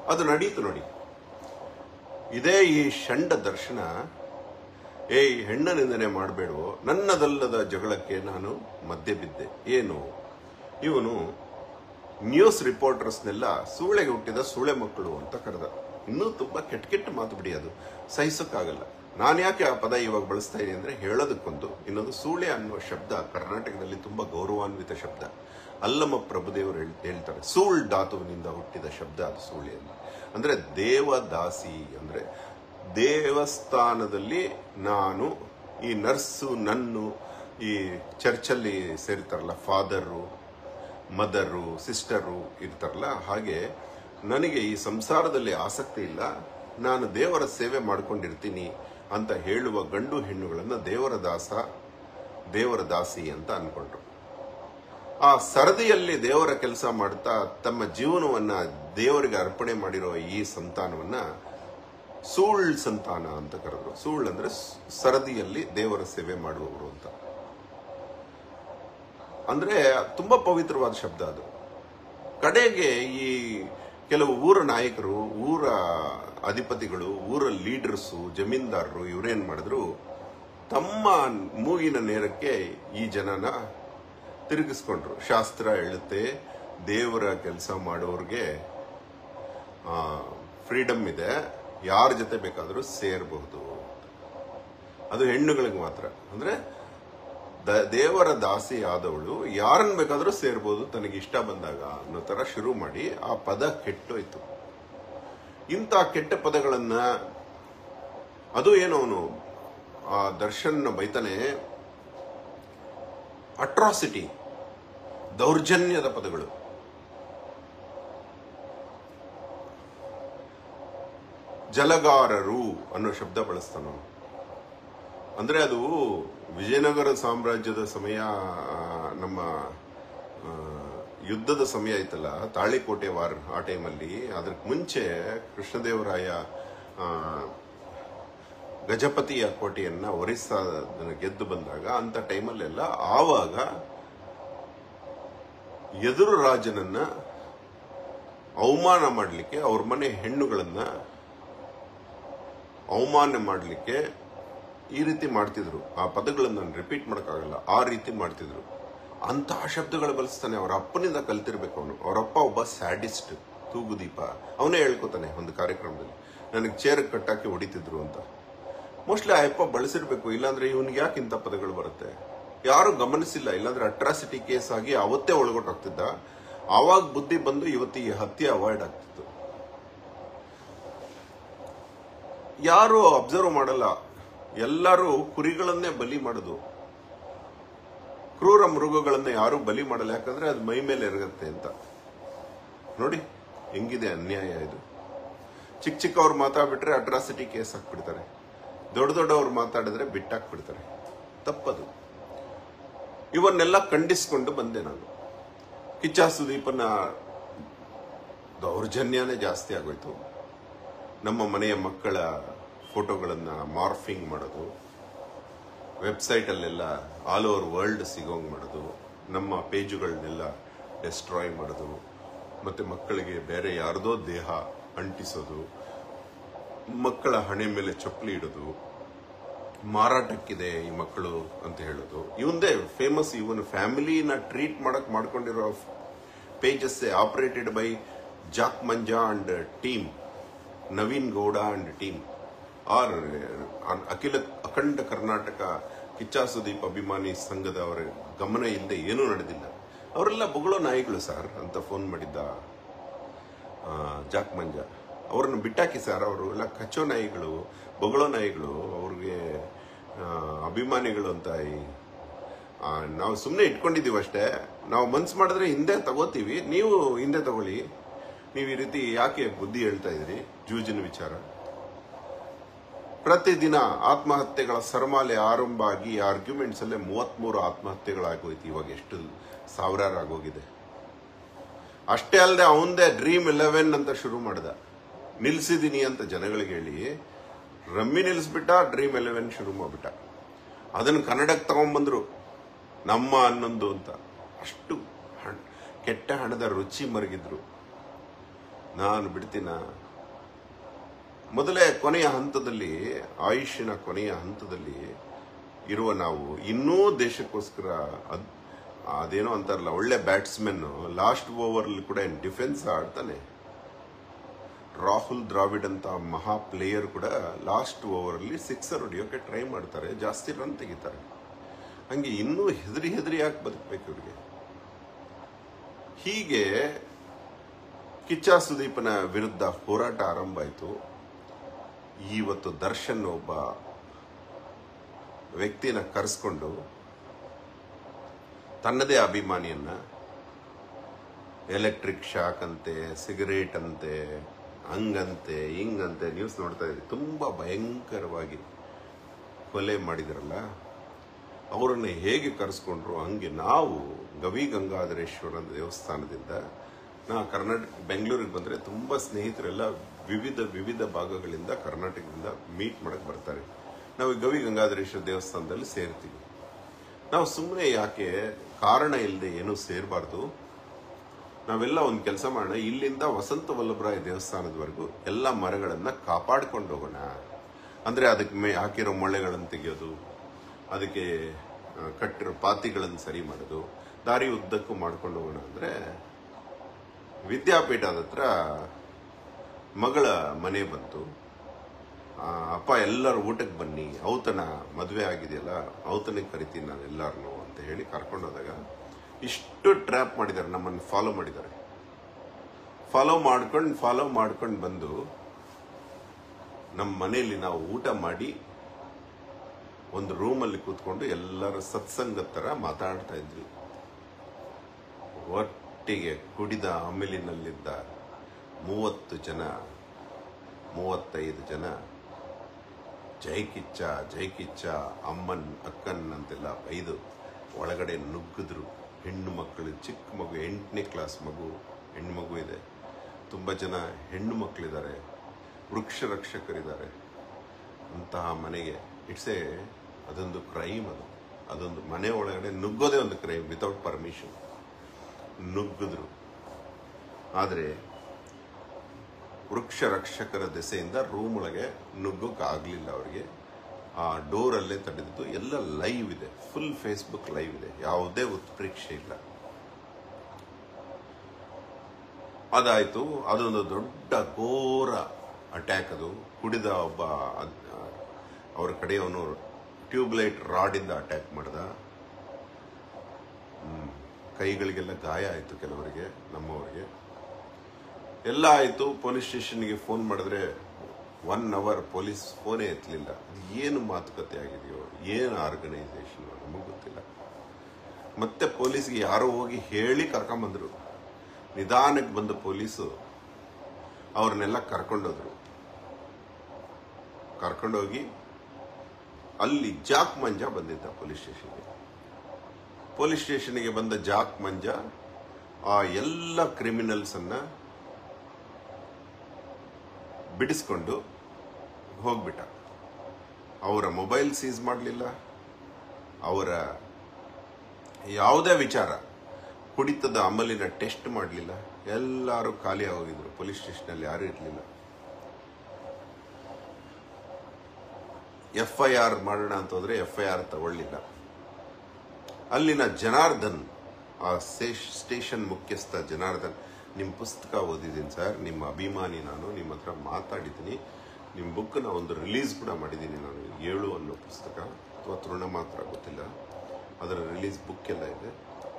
Speaker 1: ಅದು ನಡೀತು ನೋಡಿ ಇದೇ ಈ ಷಂಡ ದರ್ಶನ ಏ ಈ ಹೆಣ್ಣ ನಿಂದನೆ ಮಾಡಬೇಡವೋ ನನ್ನದಲ್ಲದ ಜಗಳಕ್ಕೆ ನಾನು ಮಧ್ಯೆ ಬಿದ್ದೆ ಏನು ಇವನು ನ್ಯೂಸ್ ರಿಪೋರ್ಟರ್ಸ್ನೆಲ್ಲ ಸೂಳೆಗೆ ಹುಟ್ಟಿದ ಸೂಳೆ ಮಕ್ಕಳು ಅಂತ ಕರೆದ ಇನ್ನೂ ತುಂಬಾ ಕೆಟ್ಟ ಕೆಟ್ಟ ಮಾತು ಬಿಡಿ ಅದು ಸಹಿಸೋಕ್ಕಾಗಲ್ಲ ನಾನು ಯಾಕೆ ಆ ಪದ ಇವಾಗ ಬಳಸ್ತಾ ಇದ್ದೀನಿ ಅಂದ್ರೆ ಹೇಳೋದಕ್ಕೊಂದು ಇನ್ನೊಂದು ಸೂಳೆ ಅನ್ನುವ ಶಬ್ದ ಕರ್ನಾಟಕದಲ್ಲಿ ತುಂಬಾ ಗೌರವಾನ್ವಿತ ಶಬ್ದ ಅಲ್ಲಮ್ಮ ಪ್ರಭುದೇವರು ಹೇಳ್- ಹೇಳ್ತಾರೆ ಸೂಳ್ ಧಾತುವಿನಿಂದ ಹುಟ್ಟಿದ ಶಬ್ದ ಅದು ಸೂಳೆ ಅಂತ ಅಂದ್ರೆ ದೇವದಾಸಿ ಅಂದ್ರೆ ದೇವಸ್ಥಾನದಲ್ಲಿ ನಾನು ಈ ನರ್ಸು ನನ್ನು ಈ ಚರ್ಚಲ್ಲಿ ಸೇರ್ತಾರಲ್ಲ ಫಾದರು ಮದರು ಸಿಸ್ಟರು ಇರ್ತಾರಲ್ಲ ಹಾಗೆ ನನಗೆ ಈ ಸಂಸಾರದಲ್ಲಿ ಆಸಕ್ತಿ ಇಲ್ಲ ನಾನು ದೇವರ ಸೇವೆ ಮಾಡ್ಕೊಂಡಿರ್ತೀನಿ ಅಂತ ಹೇಳುವ ಗಂಡು ಹೆಣ್ಣುಗಳನ್ನ ದೇವರ ದಾಸ ದೇವರ ದಾಸಿ ಅಂತ ಅನ್ಕೊಂಡ್ರು ಆ ಸರದಿಯಲ್ಲಿ ದೇವರ ಕೆಲಸ ಮಾಡ್ತಾ ತಮ್ಮ ಜೀವನವನ್ನ ದೇವರಿಗೆ ಅರ್ಪಣೆ ಮಾಡಿರೋ ಈ ಸಂತಾನವನ್ನ ಸೂಳ್ ಸಂತಾನ ಅಂತ ಕರೆದ್ರು ಸೂಳ್ ಅಂದ್ರೆ ಸ್- ಸರದಿಯಲ್ಲಿ ದೇವರ ಸೇವೆ ಮಾಡುವವರು ಅಂತ ಅಂದ್ರೆ ತುಂಬಾ ಪವಿತ್ರವಾದ ಶಬ್ದ ಅದು ಕಡೆಗೆ ಈ ಕೆಲವು ಊರ ನಾಯಕರು ಊರ ಅಧಿಪತಿಗಳು ಊರ ಲೀಡರ್ಸು ಜಮೀನ್ದಾರರು ಇವರೇನ್ ಮಾಡಿದ್ರು ತಮ್ಮ ಮೂಗಿನ ನೇರಕ್ಕೆ ಈ ಜನನ ತಿರುಗಿಸ್ಕೊಂಡ್ರು ಶಾಸ್ತ್ರ ಹೇಳುತ್ತೆ ದೇವರ ಕೆಲಸ ಮಾಡೋರ್ಗೆ ಫ್ರೀಡಮ್ ಇದೆ ಯಾರ ಜೊತೆ ಬೇಕಾದರೂ ಸೇರಬಹುದು ಅದು ಹೆಣ್ಣುಗಳಿಗೆ ಮಾತ್ರ ಅಂದ್ರೆ ದ- ದೇವರ ದಾಸಿ ಆದವಳು ಯಾರನ್ನ ಬೇಕಾದರೂ ಸೇರ್ಬೋದು ತನಗೆ ಇಷ್ಟ ಬಂದಾಗ ಅನ್ನೋ ತರ ಶುರು ಮಾಡಿ ಆ ಪದ ಕೆಟ್ಟೋಯ್ತು ಇಂಥ ಕೆಟ್ಟ ಪದಗಳನ್ನ ಅದು ಏನೋ ಅವನು ಆ ದರ್ಶನ್ ಬೈತಾನೆ ಅಟ್ರಾಸಿಟಿ ದೌರ್ಜನ್ಯದ ಪದಗಳು ಜಲಗಾರರು ಅನ್ನೋ ಶಬ್ದ ಬಳಸ್ತಾನ ಅವನು ಅಂದ್ರೆ ಅದು ವಿಜಯನಗರ ಸಾಮ್ರಾಜ್ಯದ ಸಮಯ ಆ, ನಮ್ಮ ಆ, ಯುದ್ಧದ ಸಮಯ ಐತಲ್ಲ ತಾಳಿಕೋಟೆ ವಾರ್ ಆ ಟೈಮಲ್ಲಿ ಅದಕ್ಕೆ ಮುಂಚೆ ಕೃಷ್ಣದೇವರಾಯ ಆ, ಗಜಪತಿಯ ಕೋಟೆಯನ್ನ ಒರಿಸ್ಸಾದನ್ನ ಗೆದ್ದು ಬಂದಾಗ ಅಂತ ಟೈಮಲ್ಲೆಲ್ಲ ಆವಾಗ ಎದುರು ರಾಜನನ್ನ ಅವಮಾನ ಮಾಡಲಿಕ್ಕೆ ಅವ್ರ ಮನೆ ಹೆಣ್ಣುಗಳನ್ನ ಅವಮಾನ ಮಾಡಲಿಕ್ಕೆ ಈ ರೀತಿ ಮಾಡ್ತಿದ್ರು ಆ ಪದಗಳನ್ನು ನಾನು ರಿಪೀಟ್ ಮಾಡೋಕ್ಕಾಗಲ್ಲ ಆ ರೀತಿ ಮಾಡ್ತಿದ್ರು ಅಂತಹ ಶಬ್ದಗಳು ಬಳಸ್ತಾನೆ ಅವರ ಅಪ್ಪನಿಂದ ಕಲ್ತಿರ್ಬೇಕು ಅವನು ಅವರಪ್ಪ ಒಬ್ಬ ಸ್ಯಾಡಿಸ್ಟ್ ತೂಗುದೀಪ ಅವನೇ ಹೇಳ್ಕೊತಾನೆ ಒಂದು ಕಾರ್ಯಕ್ರಮದಲ್ಲಿ ನನಗೆ ಚೇರ್ ಕಟ್ಟಾಕಿ ಹೊಡಿತಿದ್ರು ಅಂತ ಮೋಸ್ಟ್ಲಿ ಆ ಅಪ್ಪ ಬಳಸಿರ್ಬೇಕು ಇಲ್ಲಾಂದ್ರೆ ಇವನಿಗೆ ಯಾಕೆ ಇಂಥ ಪದಗಳು ಬರುತ್ತೆ ಯಾರು ಗಮನಿಸಿಲ್ಲ ಇಲ್ಲಾಂದ್ರೆ ಅಟ್ರಾಸಿಟಿ ಕೇಸ್ ಆಗಿ ಅವತ್ತೇ ಒಳಗೊಟ್ಟಾಗ್ತಿದ್ದ ಆವಾಗ ಬುದ್ಧಿ ಬಂದು ಇವತ್ತು ಈ ಹತ್ಯೆ ಅವಾಯ್ಡ್ ಆಗ್ತಿತ್ತು ಯಾರು ಅಬ್ಸರ್ವ್ ಮಾಡಲ್ಲ ಎಲ್ಲರೂ ಕುರಿಗಳನ್ನೇ ಬಲಿ ಮಾಡುದು ಕ್ರೂರ ಮೃಗಗಳನ್ನ ಯಾರು ಬಲಿ ಮಾಡಲ್ಲ ಯಾಕಂದ್ರೆ ಅದು ಮೈ ಮೇಲೆ ಎರಗುತ್ತೆ ಅಂತ ನೋಡಿ ಹೆಂಗಿದೆ ಅನ್ಯಾಯ ಇದು ಚಿಕ್ಕ ಚಿಕ್ಕವ್ರು ಮಾತಾಡ್ಬಿಟ್ರೆ ಅಟ್ರಾಸಿಟಿ ಕೇಸ್ ಹಾಕ್ಬಿಡ್ತಾರೆ ದೊಡ್ಡ ದೊಡ್ಡವ್ರು ಮಾತಾಡಿದ್ರೆ ಬಿಟ್ಟಾಕ್ಬಿಡ್ತಾರೆ ತಪ್ಪದು ಇವನ್ನೆಲ್ಲ ಖಂಡಿಸ್ಕೊಂಡು ಬಂದೆ ನಾನು ಕಿಚ್ಚ ಸುದೀಪನ ದೌರ್ಜನ್ಯನೇ ಜಾಸ್ತಿ ಆಗೋಯ್ತು ನಮ್ಮ ಮನೆಯ ಮಕ್ಕಳ ಫೋಟೋಗಳನ್ನ ಮಾರ್ಫಿಂಗ್ ಮಾಡೋದು ವೆಬ್ಸೈಟಲ್ಲೆಲ್ಲ ಆಲ್ ಓವರ್ ವರ್ಲ್ಡ್ ಸಿಗೋಂಗ್ ಮಾಡೋದು ನಮ್ಮ ಪೇಜುಗಳನ್ನೆಲ್ಲ ಡೆಸ್ಟ್ರಾಯ್ ಮಾಡೋದು ಮತ್ತೆ ಮಕ್ಕಳಿಗೆ ಬೇರೆ ಯಾರ್ದೋ ದೇಹ ಅಂಟಿಸೋದು ಮಕ್ಕಳ ಹಣೆ ಮೇಲೆ ಚಪ್ಪಲಿ ಇಡೋದು ಮಾರಾಟಕ್ಕಿದೆ ಈ ಮಕ್ಕಳು ಅಂತ ಹೇಳೋದು ಇವಂದೇ ಫೇಮಸ್ ಇವನ್ ಫ್ಯಾಮಿಲಿನ ಟ್ರೀಟ್ ಮಾಡಕ್ ಮಾಡ್ಕೊಂಡಿರೋ pages operated by Jack Manja and team Naveen Gowda and team R ಅಖಿಲ ಅಖಂಡ ಕರ್ನಾಟಕ ಕಿಚ್ಚ ಸುದೀಪ್ ಅಭಿಮಾನಿ ಸಂಘದವರ ಗಮನ ಇಲ್ಲದೆ ಏನೂ ನಡೆದಿಲ್ಲ ಅವರೆಲ್ಲ ಬೊಗಳೋ ನಾಯಿಗಳು ಸರ್ ಅಂತ ಫೋನ್ ಮಾಡಿದ್ದ ಆ, ಜಾಕ್ ಮಂಜ ಅವ್ರನ್ನ ಬಿಟ್ಟಾಕಿ ಸರ್ ಅವರು ಎಲ್ಲ ಕಚ್ಚೋ ನಾಯಿಗಳು ಬೊಗಳೋ ನಾಯಿಗಳು ಅವ್ರಿಗೆ ಆ, ಅಭಿಮಾನಿಗಳು ಅಂತ ಈ ಆ, ನಾವು ಸುಮ್ಮನೆ ಇಟ್ಕೊಂಡಿದ್ದೀವಿ ಅಷ್ಟೇ ನಾವು ಮನ್ಸು ಮಾಡಿದ್ರೆ ಹಿಂದೆ ತಗೋತೀವಿ ನೀವು ಹಿಂದೆ ತಗೊಳ್ಳಿ ನೀವು ಈ ರೀತಿ ಯಾಕೆ ಬುದ್ಧಿ ಹೇಳ್ತಾ ಇದ್ರಿ ಜೂಜಿನ ವಿಚಾರ ಪ್ರತಿದಿನ ಆತ್ಮಹತ್ಯೆಗಳ ಸರಮಾಲೆ ಆರಂಭ ಆಗಿ ಆರ್ಗ್ಯುಮೆಂಟ್ಸ್ ಅಲ್ಲೇ ಮೂವತ್ಮೂರು ಆತ್ಮಹತ್ಯೆಗಳಾಗೋಯ್ತು ಇವಾಗ ಎಷ್ಟು ಸಾವಿರಾರು ಆಗೋಗಿದೆ ಅಷ್ಟೇ ಅಲ್ಲದೆ ಅವಂದೇ ಡ್ರೀಮ್ ಇಲೆವೆನ್ ಅಂತ ಶುರು ಮಾಡ್ದ ನಿಲ್ಸಿದೀನಿ ಅಂತ ಜನಗಳಿಗೆ ಹೇಳಿ ರಮ್ಮಿ ನಿಲ್ಲಿಸ್ಬಿಟ್ಟ ಡ್ರೀಮ್ ಎಲೆವೆನ್ ಶುರು ಮಾಡ್ಬಿಟ್ಟ ಅದನ್ನು ಕನ್ನಡಕ್ಕೆ ತಗೊಂಡ್ಬಂದ್ರು ನಮ್ಮ ಅನ್ನೊಂದು ಅಂತ ಅಷ್ಟು ಹಣ್- ಕೆಟ್ಟ ಹಣದ ರುಚಿ ಮರಗಿದ್ರು ನಾನು ಬಿಡ್ತೀನ ಮೊದಲೇ ಕೊನೆಯ ಹಂತದಲ್ಲಿ ಆಯುಷ್ಯನ ಕೊನೆಯ ಹಂತದಲ್ಲಿ ಇರುವ ನಾವು ಇನ್ನೂ ದೇಶಕ್ಕೋಸ್ಕರ ಅದ್ ಅದೇನೋ ಅಂತಾರಲ್ಲ ಒಳ್ಳೆ ಬ್ಯಾಟ್ಸ್ಮನ್ ಲಾಸ್ಟ್ ಓವರ್ಲಿ ಕೂಡ ಡಿಫೆನ್ಸ್ ಆಡ್ತಾನೆ ರಾಹುಲ್ ದ್ರಾವಿಡ್ ಅಂತ ಮಹಾ ಪ್ಲೇಯರ್ ಕೂಡ ಲಾಸ್ಟ್ ಓವರಲ್ಲಿ ಸಿಕ್ಸರ್ ಹೊಡಿಯೋಕೆ ಟ್ರೈ ಮಾಡ್ತಾರೆ ಜಾಸ್ತಿ ರನ್ ತೆಗಿತಾರೆ ಹಂಗೆ ಇನ್ನೂ ಹೆದರಿ ಹೆದರಿ ಯಾಕೆ ಬದುಕಬೇಕು ಇವ್ರಿಗೆ ಹೀಗೆ ಕಿಚ್ಚ ಸುದೀಪನ ವಿರುದ್ಧ ಹೋರಾಟ ಆರಂಭ ಆಯಿತು ಇವತ್ತು ದರ್ಶನ್ ಒಬ್ಬ ವ್ಯಕ್ತಿನ ಕರೆಸ್ಕೊಂಡು ತನ್ನದೇ ಅಭಿಮಾನಿಯನ್ನ ಎಲೆಕ್ಟ್ರಿಕ್ ಶಾಕ್ ಅಂತೆ ಸಿಗರೇಟ್ ಅಂತೆ ಹಂಗಂತೆ ಹಿಂಗಂತೆ ನ್ಯೂಸ್ ನೋಡ್ತಾ ಇದ್ರಿ ತುಂಬಾ ಭಯಂಕರವಾಗಿ ಕೊಲೆ ಮಾಡಿದ್ರಲ್ಲ ಅವರನ್ನು ಹೇಗೆ ಕರೆಸ್ಕೊಂಡ್ರು ಹಂಗೆ ನಾವು ಗವಿ ಗಂಗಾಧರೇಶ್ವರ ದೇವಸ್ಥಾನದಿಂದ ನಾ ಕರ್ನಾಟಕ ಬೆಂಗಳೂರಿಗೆ ಬಂದರೆ ತುಂಬ ಸ್ನೇಹಿತರೆಲ್ಲ ವಿವಿಧ ವಿವಿಧ ಭಾಗಗಳಿಂದ ಕರ್ನಾಟಕದಿಂದ ಮೀಟ್ ಮಾಡಕ್ಕೆ ಬರ್ತಾರೆ ನಾವು ಈ ಗವಿ ಗಂಗಾಧರೇಶ್ವರ ದೇವಸ್ಥಾನದಲ್ಲಿ ಸೇರ್ತೀವಿ ನಾವು ಸುಮ್ಮನೆ ಯಾಕೆ ಕಾರಣ ಇಲ್ಲದೆ ಏನೂ ಸೇರಬಾರ್ದು ನಾವೆಲ್ಲ ಒಂದು ಕೆಲಸ ಮಾಡೋಣ ಇಲ್ಲಿಂದ ವಸಂತ ವಲ್ಲಭರಾಯ ದೇವಸ್ಥಾನದವರೆಗೂ ಎಲ್ಲ ಮರಗಳನ್ನು ಕಾಪಾಡ್ಕೊಂಡು ಹೋಗೋಣ ಅಂದರೆ ಅದಕ್ಕೆ ಮೇ ಹಾಕಿರೋ ಮೊಳೆಗಳನ್ನು ತೆಗೆಯೋದು ಅದಕ್ಕೆ ಆ, ಕಟ್ಟಿರೋ ಪಾತಿಗಳನ್ನು ಸರಿ ಮಾಡೋದು ದಾರಿ ಉದ್ದಕ್ಕೂ ಮಾಡ್ಕೊಂಡು ಹೋಗೋಣ ಅಂದರೆ ವಿದ್ಯಾಪೀಠದ ಹತ್ರ ಮಗಳ ಮನೆ ಬಂತು ಆ, ಅಪ್ಪ ಎಲ್ಲರೂ ಊಟಕ್ಕೆ ಬನ್ನಿ ಔತಣ ಮದುವೆ ಆಗಿದೆಯಲ್ಲ ಔತಣಕ್ಕೆ ಕರಿತೀನಿ ನಾನು ಎಲ್ಲರನ್ನೂ ಅಂತ ಹೇಳಿ ಕರ್ಕೊಂಡು ಹೋದಾಗ ಇಷ್ಟು ಟ್ರ್ಯಾಪ್ ಮಾಡಿದ್ದಾರೆ ನಮ್ಮನ್ನು ಫಾಲೋ ಮಾಡಿದ್ದಾರೆ ಫಾಲೋ ಮಾಡ್ಕೊಂಡು ಫಾಲೋ ಮಾಡ್ಕೊಂಡು ಬಂದು ನಮ್ಮ ಮನೆಯಲ್ಲಿ ನಾವು ಊಟ ಮಾಡಿ ಒಂದು ರೂಮಲ್ಲಿ ಕೂತ್ಕೊಂಡು ಎಲ್ಲರ ಸತ್ಸಂಗದ ಥರ ಮಾತಾಡ್ತಾ ಇದ್ವಿ ಒಟ್ಟಿಗೆ ಕುಡಿದ ಅಮಲಿನಲ್ಲಿದ್ದ ಮೂವತ್ತು ಜನ ಮೂವತ್ತೈದು ಜನ ಜೈ ಕಿಚ್ಚ ಜೈ ಕಿಚ್ಚ ಅಮ್ಮನ್ ಅಕ್ಕನ್ ಅಂತೆಲ್ಲ ಬೈದು ಒಳಗಡೆ ನುಗ್ಗಿದ್ರು ಹೆಣ್ಣು ಮಕ್ಕಳು ಚಿಕ್ಕ ಮಗು ಎಂಟನೇ ಕ್ಲಾಸ್ ಮಗು ಹೆಣ್ಣು ಮಗು ಇದೆ ತುಂಬ ಜನ ಹೆಣ್ಣು ಮಕ್ಕಳಿದ್ದಾರೆ ವೃಕ್ಷ ರಕ್ಷಕರಿದ್ದಾರೆ ಅಂತಹ ಮನೆಗೆ ಇಟ್ಸ್ ಎ ಅದೊಂದು ಕ್ರೈಮ್ ಅದು ಅದೊಂದು ಮನೆ ಒಳಗಡೆ ನುಗ್ಗೋದೇ ಒಂದು ಕ್ರೈಮ್ ವಿತೌಟ್ ಪರ್ಮಿಷನ್ ನುಗ್ಗಿದ್ರು ಆದರೆ ವೃಕ್ಷ ರಕ್ಷಕರ ದೆಸೆಯಿಂದ ರೂಮ್ ಒಳಗೆ ನುಗ್ಗೋಕೆ ಆಗಲಿಲ್ಲ ಅವರಿಗೆ ಆ ಡೋರಲ್ಲೇ ತಡೆದಿದ್ದು ಎಲ್ಲ ಲೈವ್ ಇದೆ ಫುಲ್ ಫೇಸ್ಬುಕ್ ಲೈವ್ ಇದೆ ಯಾವುದೇ ಉತ್ಪ್ರೇಕ್ಷೆ ಇಲ್ಲ ಅದಾಯ್ತು ಅದೊಂದು ದೊಡ್ಡ ಘೋರ ಅಟ್ಯಾಕ್ ಅದು ಕುಡಿದ ಒಬ್ಬ ಅದ್- ಅವ್ರ ಕಡೆಯವನು ಟ್ಯೂಬ್ಲೈಟ್ ರಾಡಿಂದ ಅಟ್ಯಾಕ್ ಮಾಡ್ದ ಹ್ಮ್. ಕೈಗಳಿಗೆಲ್ಲ ಗಾಯ ಆಯಿತು ಕೆಲವರಿಗೆ ನಮ್ಮವರಿಗೆ ಎಲ್ಲ ಆಯಿತು ಪೊಲೀಸ್ ಸ್ಟೇಷನ್ಗೆ ಫೋನ್ ಮಾಡಿದ್ರೆ ಒನ್ ಅವರ್ ಪೊಲೀಸ್ ಫೋನೇ ಎತ್ತಲಿಲ್ಲ ಏನು ಮಾತುಕತೆ ಆಗಿದೆಯೋ ಏನು ಆರ್ಗನೈಸೇಷನ್ ನಮಗೆ ಗೊತ್ತಿಲ್ಲ ಮತ್ತೆ ಪೊಲೀಸ್ಗೆ ಯಾರೋ ಹೋಗಿ ಹೇಳಿ ಕರ್ಕೊಂಬಂದ್ರು ನಿಧಾನಕ್ಕೆ ಬಂದ ಪೊಲೀಸು ಅವ್ರನ್ನೆಲ್ಲ ಕರ್ಕೊಂಡೋದ್ರು ಕರ್ಕೊಂಡೋಗಿ ಅಲ್ಲಿ ಜಾಕ್ ಮಂಜ ಬಂದಿದ್ದ ಪೊಲೀಸ್ ಸ್ಟೇಷನ್ಗೆ ಪೊಲೀಸ್ ಸ್ಟೇಷನ್ಗೆ ಬಂದ ಜಾಕ್ ಮಂಜ ಆ ಎಲ್ಲ ಕ್ರಿಮಿನಲ್ಸ್ ಅನ್ನ ಬಿಡಿಸ್ಕೊಂಡು ಹೋಗ್ಬಿಟ್ಟ ಅವರ ಮೊಬೈಲ್ ಸೀಸ್ ಮಾಡಲಿಲ್ಲ ಅವರ ಯಾವುದೇ ವಿಚಾರ ಕುಡಿತದ ಅಮಲಿನ ಟೆಸ್ಟ್ ಮಾಡಲಿಲ್ಲ ಎಲ್ಲರೂ ಖಾಲಿ ಹೋಗಿದ್ರು ಪೊಲೀಸ್ ಸ್ಟೇಷನಲ್ಲಿ ಯಾರೂ ಇರಲಿಲ್ಲ ಎಫ್ ಐ ಆರ್ ಮಾಡೋಣ ಅಂತ ಹೋದ್ರೆ ಎಫ್ ಐ ಆರ್ ತಗೊಳ್ಳಿಲ್ಲ ಅಲ್ಲಿನ ಜನಾರ್ದನ್ ಆ ಸೇ- ಸ್ಟೇಷನ್ ಮುಖ್ಯಸ್ಥ ಜನಾರ್ದನ್ ನಿಮ್ಮ ಪುಸ್ತಕ ಓದಿದ್ದೀನಿ ಸರ್ ನಿಮ್ಮ ಅಭಿಮಾನಿ ನಾನು ನಿಮ್ಮ ಹತ್ರ ಮಾತಾಡಿದ್ದೀನಿ ನಿಮ್ಮ ಬುಕ್ನ ಒಂದು ರಿಲೀಸ್ ಕೂಡ ಮಾಡಿದ್ದೀನಿ ನಾನು ಏಳು ಅನ್ನೋ ಪುಸ್ತಕ ಅಥವಾ ತೃಣ ಮಾತ್ರ ಗೊತ್ತಿಲ್ಲ ಅದರ ರಿಲೀಸ್ ಬುಕ್ ಎಲ್ಲ ಇದೆ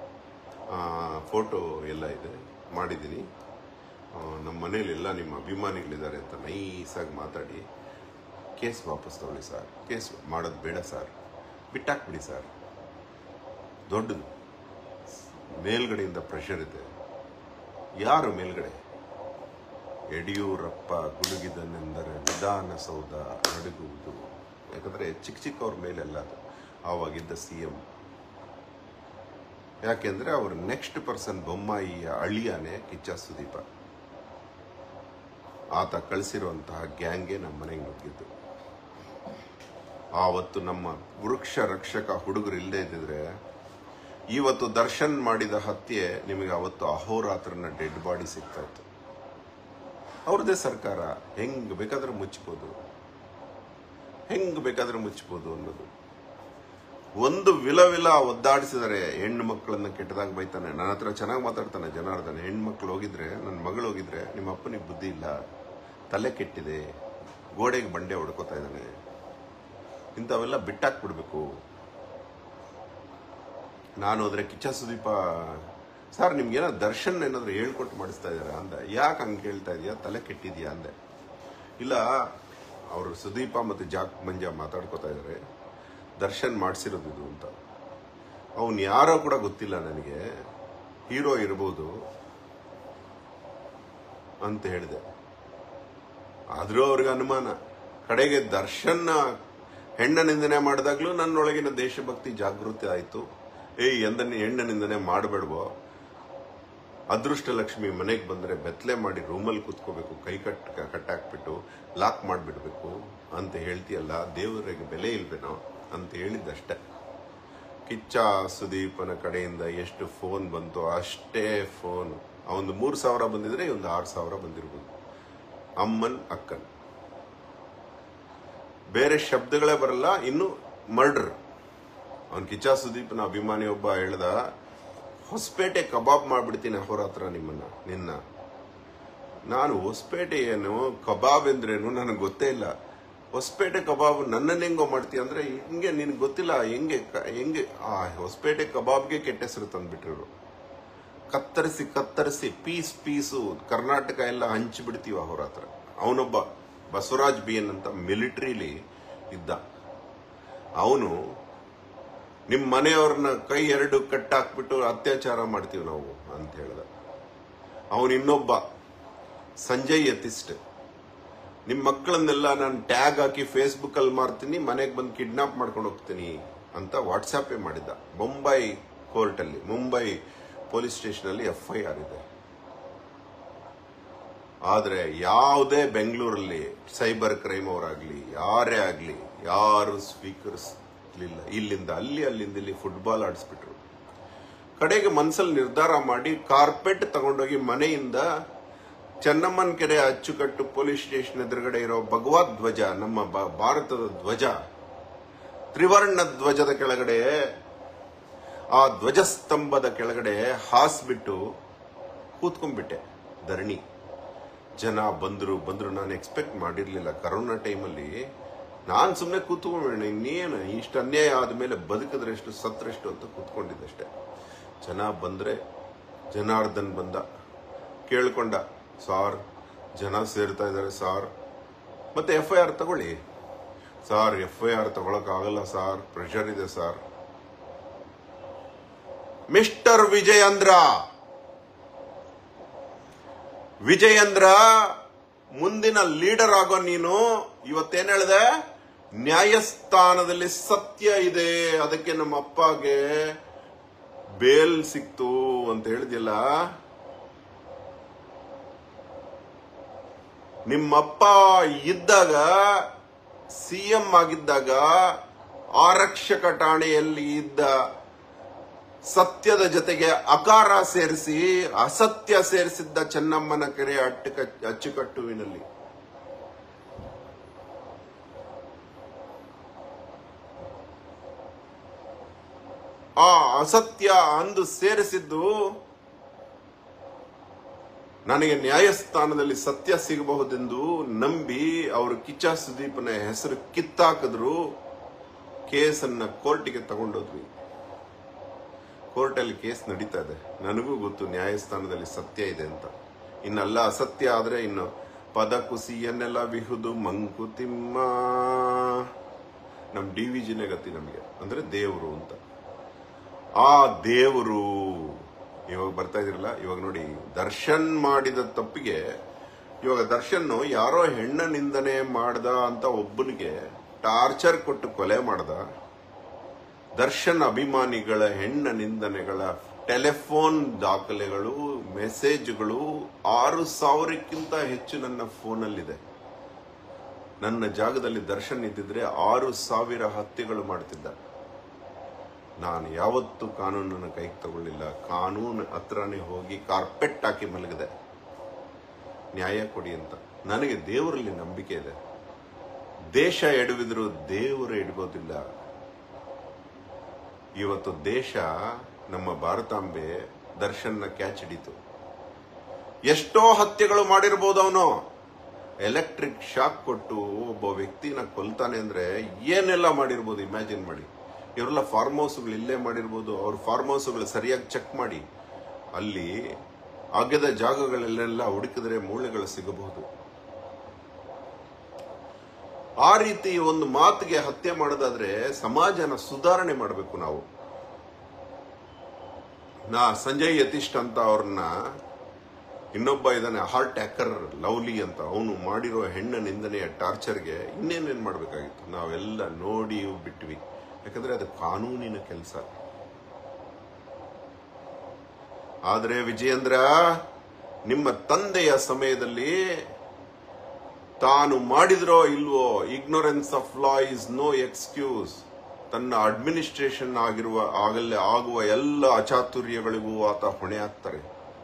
Speaker 1: ಫೋಟೋ ಎಲ್ಲ ಇದೆ ಮಾಡಿದ್ದೀನಿ ಆ, ನಮ್ಮ ಮನೇಲಿ ಎಲ್ಲ ನಿಮ್ಮ ಅಭಿಮಾನಿಗಳಿದ್ದಾರೆ ಅಂತ ನೈಸಾಗಿ ಮಾತಾಡಿ ಕೇಸ್ ವಾಪಸ್ ತಗೊಳ್ಳಿ ಸರ್ ಕೇಸ್ ಮಾಡೋದು ಬೇಡ ಸರ್ ಬಿಟ್ಟಾಕ್ಬಿಡಿ ಸರ್ ದೊಡ್ಡದು ಮೇಲ್ಗಡೆಯಿಂದ ಪ್ರೆಷರ್ ಇದೆ ಯಾರು ಮೇಲ್ಗಡೆ ಯಡಿಯೂರಪ್ಪ ಗುಡುಗಿದನೆಂದರೆ ವಿಧಾನಸೌಧ ನಡುಗುವುದು ಯಾಕಂದ್ರೆ ಚಿಕ್ಕ ಚಿಕ್ಕವ್ರ ಮೇಲೆಲ್ಲ ಅದು ಆವಾಗಿದ್ದ ಸಿ ಎಂ ಯಾಕೆಂದ್ರೆ ಅವ್ರ ನೆಕ್ಸ್ಟ್ ಪರ್ಸನ್ ಬೊಮ್ಮಾಯಿಯ ಅಳಿಯಾನೆ ಕಿಚ್ಚ ಸುದೀಪ ಆತ ಕಳಿಸಿರುವಂತಹ ಗ್ಯಾಂಗೆ ನಮ್ಮ ಮನೆಗೆ ನುಗ್ಗಿದ್ದು ಆವತ್ತು ನಮ್ಮ ವೃಕ್ಷ ರಕ್ಷಕ ಹುಡುಗರು ಇಲ್ಲದೆ ಇದ್ದಿದ್ರೆ ಇವತ್ತು ದರ್ಶನ್ ಮಾಡಿದ ಹತ್ಯೆ ನಿಮಗೆ ಅವತ್ತು ಅಹೋರಾತ್ರನ ಡೆಡ್ ಬಾಡಿ ಸಿಗ್ತಾ ಇತ್ತು ಅವ್ರದ್ದೇ ಸರ್ಕಾರ ಹೆಂಗ್ ಬೇಕಾದ್ರೆ ಮುಚ್ಬೋದು ಹೆಂಗ್ ಬೇಕಾದ್ರೆ ಮುಚ್ಬೋದು ಅನ್ನೋದು ಒಂದು ವಿಲ ವಿಲ ಒದ್ದಾಡಿಸಿದರೆ ಹೆಣ್ಣು ಮಕ್ಕಳನ್ನ ಕೆಟ್ಟದಾಗ ಬೈತಾನೆ ನನ್ನ ಹತ್ರ ಚೆನ್ನಾಗಿ ಮಾತಾಡ್ತಾನೆ ಜನಾರ್ದನ್ ಹೆಣ್ಮಕ್ಳು ಹೋಗಿದ್ರೆ ನನ್ನ ಮಗಳು ಹೋಗಿದ್ರೆ ನಿಮ್ಮ ಅಪ್ಪನಿಗೆ ಬುದ್ಧಿ ಇಲ್ಲ ತಲೆ ಕೆಟ್ಟಿದೆ ಗೋಡೆಗೆ ಬಂಡೆ ಹೊಡ್ಕೋತಾ ಇದ್ದಾನೆ ಇಂಥವೆಲ್ಲ ಬಿಟ್ಟಾಕ್ಬಿಡ್ಬೇಕು ನಾನು ಹೋದ್ರೆ ಕಿಚ್ಚ ಸುದೀಪ ಸರ್ ನಿಮ್ಗೇನೋ ದರ್ಶನ್ ಏನಾದ್ರು ಹೇಳ್ಕೊಟ್ಟು ಮಾಡಿಸ್ತಾ ಇದಾರೆ ಅಂದ ಯಾಕೆ ಹಂಗೆ ಕೇಳ್ತಾ ಇದೀಯಾ ತಲೆ ಕೆಟ್ಟಿದ್ಯಾ ಅಂದೆ ಇಲ್ಲ ಅವರು ಸುದೀಪ ಮತ್ತು ಜಾಕ್ ಮಂಜ ಮಾತಾಡ್ಕೋತಾ ಇದ್ದಾರೆ ದರ್ಶನ್ ಮಾಡಿಸಿರೋದು ಇದು ಅಂತ ಅವನು ಯಾರೋ ಕೂಡ ಗೊತ್ತಿಲ್ಲ ನನಗೆ ಹೀರೋ ಇರ್ಬೋದು ಅಂತ ಹೇಳಿದೆ ಆದ್ರೂ ಅವ್ರಿಗೆ ಅನುಮಾನ ಕಡೆಗೆ ದರ್ಶನ್ನ ಹೆಣ್ಣ ನಿಂದನೆ ಮಾಡಿದಾಗ್ಲೂ ನನ್ನೊಳಗಿನ ದೇಶಭಕ್ತಿ ಜಾಗೃತಿ ಆಯ್ತು ಏಯ್ ಎಂದನ್ನ ಹೆಣ್ಣ ನಿಂದನೆ ಮಾಡಬೇಡ್ವೋ ಅದೃಷ್ಟ ಲಕ್ಷ್ಮಿ ಮನೆಗೆ ಬಂದ್ರೆ ಬೆತ್ತಲೆ ಮಾಡಿ ರೂಮಲ್ಲಿ ಕೂತ್ಕೋಬೇಕು ಕೈ ಕಟ್ ಕಟ್ಟಾಕ್ಬಿಟ್ಟು ಲಾಕ್ ಮಾಡಿಬಿಡ್ಬೇಕು ಅಂತ ಹೇಳ್ತೀಯಲ್ಲ ದೇವರಿಗೆ ಬೆಲೆ ಇಲ್ವೇನೋ ಅಂತ ಹೇಳಿದ್ದಷ್ಟೇ ಕಿಚ್ಚ ಸುದೀಪನ ಕಡೆಯಿಂದ ಎಷ್ಟು ಫೋನ್ ಬಂತು ಅಷ್ಟೇ ಫೋನ್ ಅವನು ಮೂರು ಸಾವಿರ ಬಂದಿದ್ರೆ ಒಂದು ಆರು ಸಾವಿರ ಬಂದಿರ್ಬೋದು ಅಮ್ಮನ್ ಅಕ್ಕನ್ ಬೇರೆ ಶಬ್ದಗಳೇ ಬರಲ್ಲ ಇನ್ನು ಮರ್ಡರ್ ಅವನ್ ಕಿಚ್ಚ ಸುದೀಪ್ನ ಅಭಿಮಾನಿ ಒಬ್ಬ ಹೇಳ್ದ ಹೊಸಪೇಟೆ ಕಬಾಬ್ ಮಾಡ್ಬಿಡ್ತೀನಿ ಅಹೋರಾತ್ರ ನಿಮ್ಮನ್ನ ನಿನ್ನ ನಾನು ಹೊಸಪೇಟೆ ಏನು ಕಬಾಬ್ ಎಂದ್ರೇನು ನನಗೆ ಗೊತ್ತೇ ಇಲ್ಲ ಹೊಸಪೇಟೆ ಕಬಾಬ್ ನನ್ನನ್ನ ಹೆಂಗೋ ಮಾಡ್ತೀಯ ಅಂದ್ರೆ ಹಿಂಗೆ ನಿನ್ಗೆ ಗೊತ್ತಿಲ್ಲ ಹೆಂಗೆ ಕ- ಹೆಂಗೆ ಆ ಹೊಸಪೇಟೆ ಕಬಾಬ್ಗೆ ಕೆಟ್ಟ ಹೆಸರು ತಂದ್ಬಿಟ್ಟಿರು ಕತ್ತರಿಸಿ ಕತ್ತರಿಸಿ ಪೀಸ್ ಪೀಸು ಕರ್ನಾಟಕ ಎಲ್ಲ ಹಂಚಿಬಿಡ್ತೀವಿ ಅವ್ರ ಹತ್ರ ಅವನೊಬ್ಬ ಬಸವರಾಜ್ ಬಿ ಎನ್ ಅಂತ ಮಿಲಿಟರಿಲಿ ಇದ್ದ ಅವನು ನಿಮ್ಮ ಮನೆಯವ್ರನ್ನ ಕೈ ಎರಡು ಕಟ್ಟಾಕ್ಬಿಟ್ಟು ಅತ್ಯಾಚಾರ ಮಾಡ್ತೀವಿ ನಾವು ಅಂತ ಹೇಳ್ದ ಅವನು ಇನ್ನೊಬ್ಬ ಸಂಜಯ್ ಯತಿಸ್ಟ್ ನಿಮ್ಮ ಮಕ್ಕಳನ್ನೆಲ್ಲ ನಾನು ಟ್ಯಾಗ್ ಹಾಕಿ ಫೇಸ್ಬುಕ್ ಅಲ್ಲಿ ಮಾರ್ತೀನಿ ಮನೆಗೆ ಬಂದು ಕಿಡ್ನಾಪ್ ಮಾಡ್ಕೊಂಡು ಹೋಗ್ತೀನಿ ಅಂತ ವಾಟ್ಸಾಪೇ ಮಾಡಿದ್ದ ಮುಂಬೈ ಕೋರ್ಟ್ ಅಲ್ಲಿ ಮುಂಬೈ ಪೊಲೀಸ್ ಸ್ಟೇಷನ್ ಅಲ್ಲಿ ಎಫ್ ಐ ಆರ್ ಇದೆ ಆದ್ರೆ ಯಾವುದೇ ಬೆಂಗಳೂರಲ್ಲಿ ಸೈಬರ್ ಕ್ರೈಮ್ ಅವರಾಗ್ಲಿ ಯಾರೇ ಆಗ್ಲಿ ಯಾರು ಸ್ವೀಕರಿಸಲಿಲ್ಲ ಇಲ್ಲಿಂದ ಅಲ್ಲಿ ಅಲ್ಲಿಂದ ಇಲ್ಲಿ ಫುಟ್ಬಾಲ್ ಆಡಿಸ್ಬಿಟ್ರು ಕಡೆಗೆ ಮನ್ಸಲ್ಲಿ ನಿರ್ಧಾರ ಮಾಡಿ ಕಾರ್ಪೆಟ್ ತಗೊಂಡೋಗಿ ಮನೆಯಿಂದ ಚೆನ್ನಮ್ಮನ ಕೆರೆ ಅಚ್ಚುಕಟ್ಟು ಪೊಲೀಸ್ ಸ್ಟೇಷನ್ ಎದುರುಗಡೆ ಇರೋ ಭಗವದ್ ಧ್ವಜ ನಮ್ಮ ಬ- ಭಾರತದ ಧ್ವಜ ತ್ರಿವರ್ಣ ಧ್ವಜದ ಕೆಳಗಡೆ ಆ ಧ್ವಜಸ್ತಂಭದ ಕೆಳಗಡೆ ಹಾಸ್ಬಿಟ್ಟು ಕೂತ್ಕೊಂಡ್ಬಿಟ್ಟೆ ಧರಣಿ ಜನ ಬಂದ್ರು ಬಂದ್ರು ನಾನು ಎಕ್ಸ್ಪೆಕ್ಟ್ ಮಾಡಿರ್ಲಿಲ್ಲ ಕರೋನಾ ಟೈಮಲ್ಲಿ ನಾನು ಸುಮ್ಮನೆ ಕೂತ್ಕೊಂಡ್ಬೇಡ ಇನ್ನೇನು ಇಷ್ಟು ಅನ್ಯಾಯ ಆದ್ಮೇಲೆ ಬದುಕಿದ್ರೆ ಎಷ್ಟು ಸತ್ರೆಷ್ಟು ಅಂತ ಕೂತ್ಕೊಂಡಿದ್ದಷ್ಟೇ ಜನ ಬಂದ್ರೆ ಜನಾರ್ದನ್ ಬಂದ ಕೇಳ್ಕೊಂಡ ಸಾರ್ ಜನ ಸೇರ್ತಾ ಇದ್ದಾರೆ ಸಾರ್ ಮತ್ತೆ ಎಫ್ ಐ ಆರ್ ತಗೊಳ್ಳಿ ಸಾರ್ ಎಫ್ ಐ ಆರ್ ತಗೊಳಕ್ ಸಾರ್ ಪ್ರೆಷರ್ ಇದೆ ಸಾರ್ ಮಿಸ್ಟರ್ ವಿಜಯಂದ್ರ ವಿಜಯಂದ್ರ ಮುಂದಿನ ಲೀಡರ್ ಆಗೋ ನೀನು ಇವತ್ತೇನ್ ಹೇಳಿದೆ ನ್ಯಾಯಸ್ಥಾನದಲ್ಲಿ ಸತ್ಯ ಇದೆ ಅದಕ್ಕೆ ನಮ್ಮ ಅಪ್ಪಗೆ ಬೇಲ್ ಸಿಕ್ತು ಅಂತ ಹೇಳಿದ್ಯಲ್ಲ ನಿಮ್ಮಪ್ಪ ಇದ್ದಾಗ ಸಿಎಂ ಆಗಿದ್ದಾಗ ಆರಕ್ಷಕ ಠಾಣೆಯಲ್ಲಿ ಇದ್ದ ಸತ್ಯದ ಜೊತೆಗೆ ಅಕಾರ ಸೇರಿಸಿ ಅಸತ್ಯ ಸೇರಿಸಿದ್ದ ಚೆನ್ನಮ್ಮನ ಕೆರೆ ಅಟ್ಟಕ ಅಚ್ಚುಕಟ್ಟುವಿನಲ್ಲಿ ಆ ಅಸತ್ಯ ಅಂದು ಸೇರಿಸಿದ್ದು ನನಗೆ ನ್ಯಾಯಸ್ಥಾನದಲ್ಲಿ ಸತ್ಯ ಸಿಗಬಹುದೆಂದು ನಂಬಿ ಅವರು ಕಿಚ್ಚ ಸುದೀಪನ ಹೆಸರು ಕಿತ್ತಾಕಿದ್ರು ಕೇಸನ್ನ ಕೋರ್ಟಿಗೆ ತಗೊಂಡೋದ್ವಿ ಕೋರ್ಟಲ್ಲಿ ಕೇಸ್ ನಡೀತಾ ಇದೆ ನನಗೂ ಗೊತ್ತು ನ್ಯಾಯಸ್ಥಾನದಲ್ಲಿ ಸತ್ಯ ಇದೆ ಅಂತ ಇನ್ನಲ್ಲ ಅಸತ್ಯ ಆದ್ರೆ ಇನ್ನು ಪದ ಕುಸಿಯನ್ನೆಲ್ಲ ಬಿಹುದು ಮಂಕುತಿಮ್ಮ ನಮ್ ಡಿ ವಿ ಜಿನೇ ಗತಿ ನಮಗೆ ಅಂದ್ರೆ ದೇವರು ಅಂತ ಆ ದೇವರು ಇವಾಗ ಬರ್ತಾ ಇದಿರಲ್ಲ ಇವಾಗ ನೋಡಿ ದರ್ಶನ್ ಮಾಡಿದ ತಪ್ಪಿಗೆ ಇವಾಗ ದರ್ಶನ್ ಯಾರೋ ಹೆಣ್ಣ ನಿಂದನೆ ಮಾಡ್ದ ಅಂತ ಒಬ್ಬನಿಗೆ ಟಾರ್ಚರ್ ಕೊಟ್ಟು ಕೊಲೆ ಮಾಡ್ದ ದರ್ಶನ್ ಅಭಿಮಾನಿಗಳ ಹೆಣ್ಣ ನಿಂದನೆಗಳ ಟೆಲಿಫೋನ್ ದಾಖಲೆಗಳು ಮೆಸೇಜ್ಗಳು ಆರು ಸಾವಿರಕ್ಕಿಂತ ಹೆಚ್ಚು ನನ್ನ ಫೋನಲ್ಲಿದೆ ನನ್ನ ಜಾಗದಲ್ಲಿ ದರ್ಶನ್ ಇದ್ದಿದ್ರೆ ಆರು ಸಾವಿರ ಹತ್ಯೆಗಳು ಮಾಡ್ತಿದ್ದ ನಾನು ಯಾವತ್ತೂ ಕಾನೂನನ್ನು ಕೈಗೆ ತಗೊಳ್ಳಿಲ್ಲ ಕಾನೂನು ಹತ್ರನೇ ಹೋಗಿ ಕಾರ್ಪೆಟ್ ಹಾಕಿ ಮಲಗಿದೆ ನ್ಯಾಯ ಕೊಡಿ ಅಂತ ನನಗೆ ದೇವರಲ್ಲಿ ನಂಬಿಕೆ ಇದೆ ದೇಶ ಎಡವಿದ್ರು ದೇವರು ಎಡಗೋದಿಲ್ಲ ಇವತ್ತು ದೇಶ ನಮ್ಮ ಭಾರತಾಂಬೆ ದರ್ಶನ್ನ ಕ್ಯಾಚ್ ಹಿಡಿತು ಎಷ್ಟೋ ಹತ್ಯೆಗಳು ಮಾಡಿರ್ಬೋದು ಅವನು ಎಲೆಕ್ಟ್ರಿಕ್ ಶಾಕ್ ಕೊಟ್ಟು ಒಬ್ಬ ವ್ಯಕ್ತಿನ ಕೊಲ್ತಾನೆ ಅಂದ್ರೆ ಏನೆಲ್ಲ ಮಾಡಿರ್ಬೋದು ಇಮ್ಯಾಜಿನ್ ಮಾಡಿ ಇವರೆಲ್ಲ ಫಾರ್ಮ್ ಹೌಸ್ಗಳು ಇಲ್ಲೇ ಮಾಡಿರ್ಬೋದು ಅವ್ರ ಫಾರ್ಮ್ ಹೌಸ್ಗಳು ಸರಿಯಾಗಿ ಚೆಕ್ ಮಾಡಿ ಅಲ್ಲಿ ಅಗೆದ ಜಾಗಗಳಲ್ಲೆಲ್ಲ ಹುಡುಕಿದ್ರೆ ಮೂಳೆಗಳು ಸಿಗಬಹುದು ಆ ರೀತಿ ಒಂದು ಮಾತಿಗೆ ಹತ್ಯೆ ಮಾಡೋದಾದ್ರೆ ಸಮಾಜನ ಸುಧಾರಣೆ ಮಾಡಬೇಕು ನಾವು ನಾ ಸಂಜಯ್ ಯತೀಶ್ ಅಂತ ಅವ್ರನ್ನ ಇನ್ನೊಬ್ಬ ಇದ್ದಾನೆ ಹಾರ್ಟ್ ಟ್ಯಾಕರ್ ಲವ್ಲಿ ಅಂತ ಅವನು ಮಾಡಿರೋ ಹೆಣ್ಣ ನಿಂದನೆಯ ಟಾರ್ಚರ್ಗೆ ಇನ್ನೇನೇನ್ ಮಾಡಬೇಕಾಗಿತ್ತು ನಾವೆಲ್ಲ ನೋಡಿ ಬಿಟ್ವಿ ಯಾಕಂದ್ರೆ ಅದು ಕಾನೂನಿನ ಕೆಲಸ ಆದ್ರೆ ವಿಜಯೇಂದ್ರ ನಿಮ್ಮ ತಂದೆಯ ಸಮಯದಲ್ಲಿ ತಾನು ಮಾಡಿದ್ರೋ ಇಲ್ವೋ ignorance of law is no excuse ತನ್ನ ಅಡ್ಮಿನಿಸ್ಟ್ರೇಷನ್ ಆಗಿರುವ ಆಗಲ್ಲೇ ಆಗುವ ಎಲ್ಲ ಅಚಾತುರ್ಯಗಳಿಗೂ ಆತ ಹೊಣೆ ಆಗ್ತಾರೆ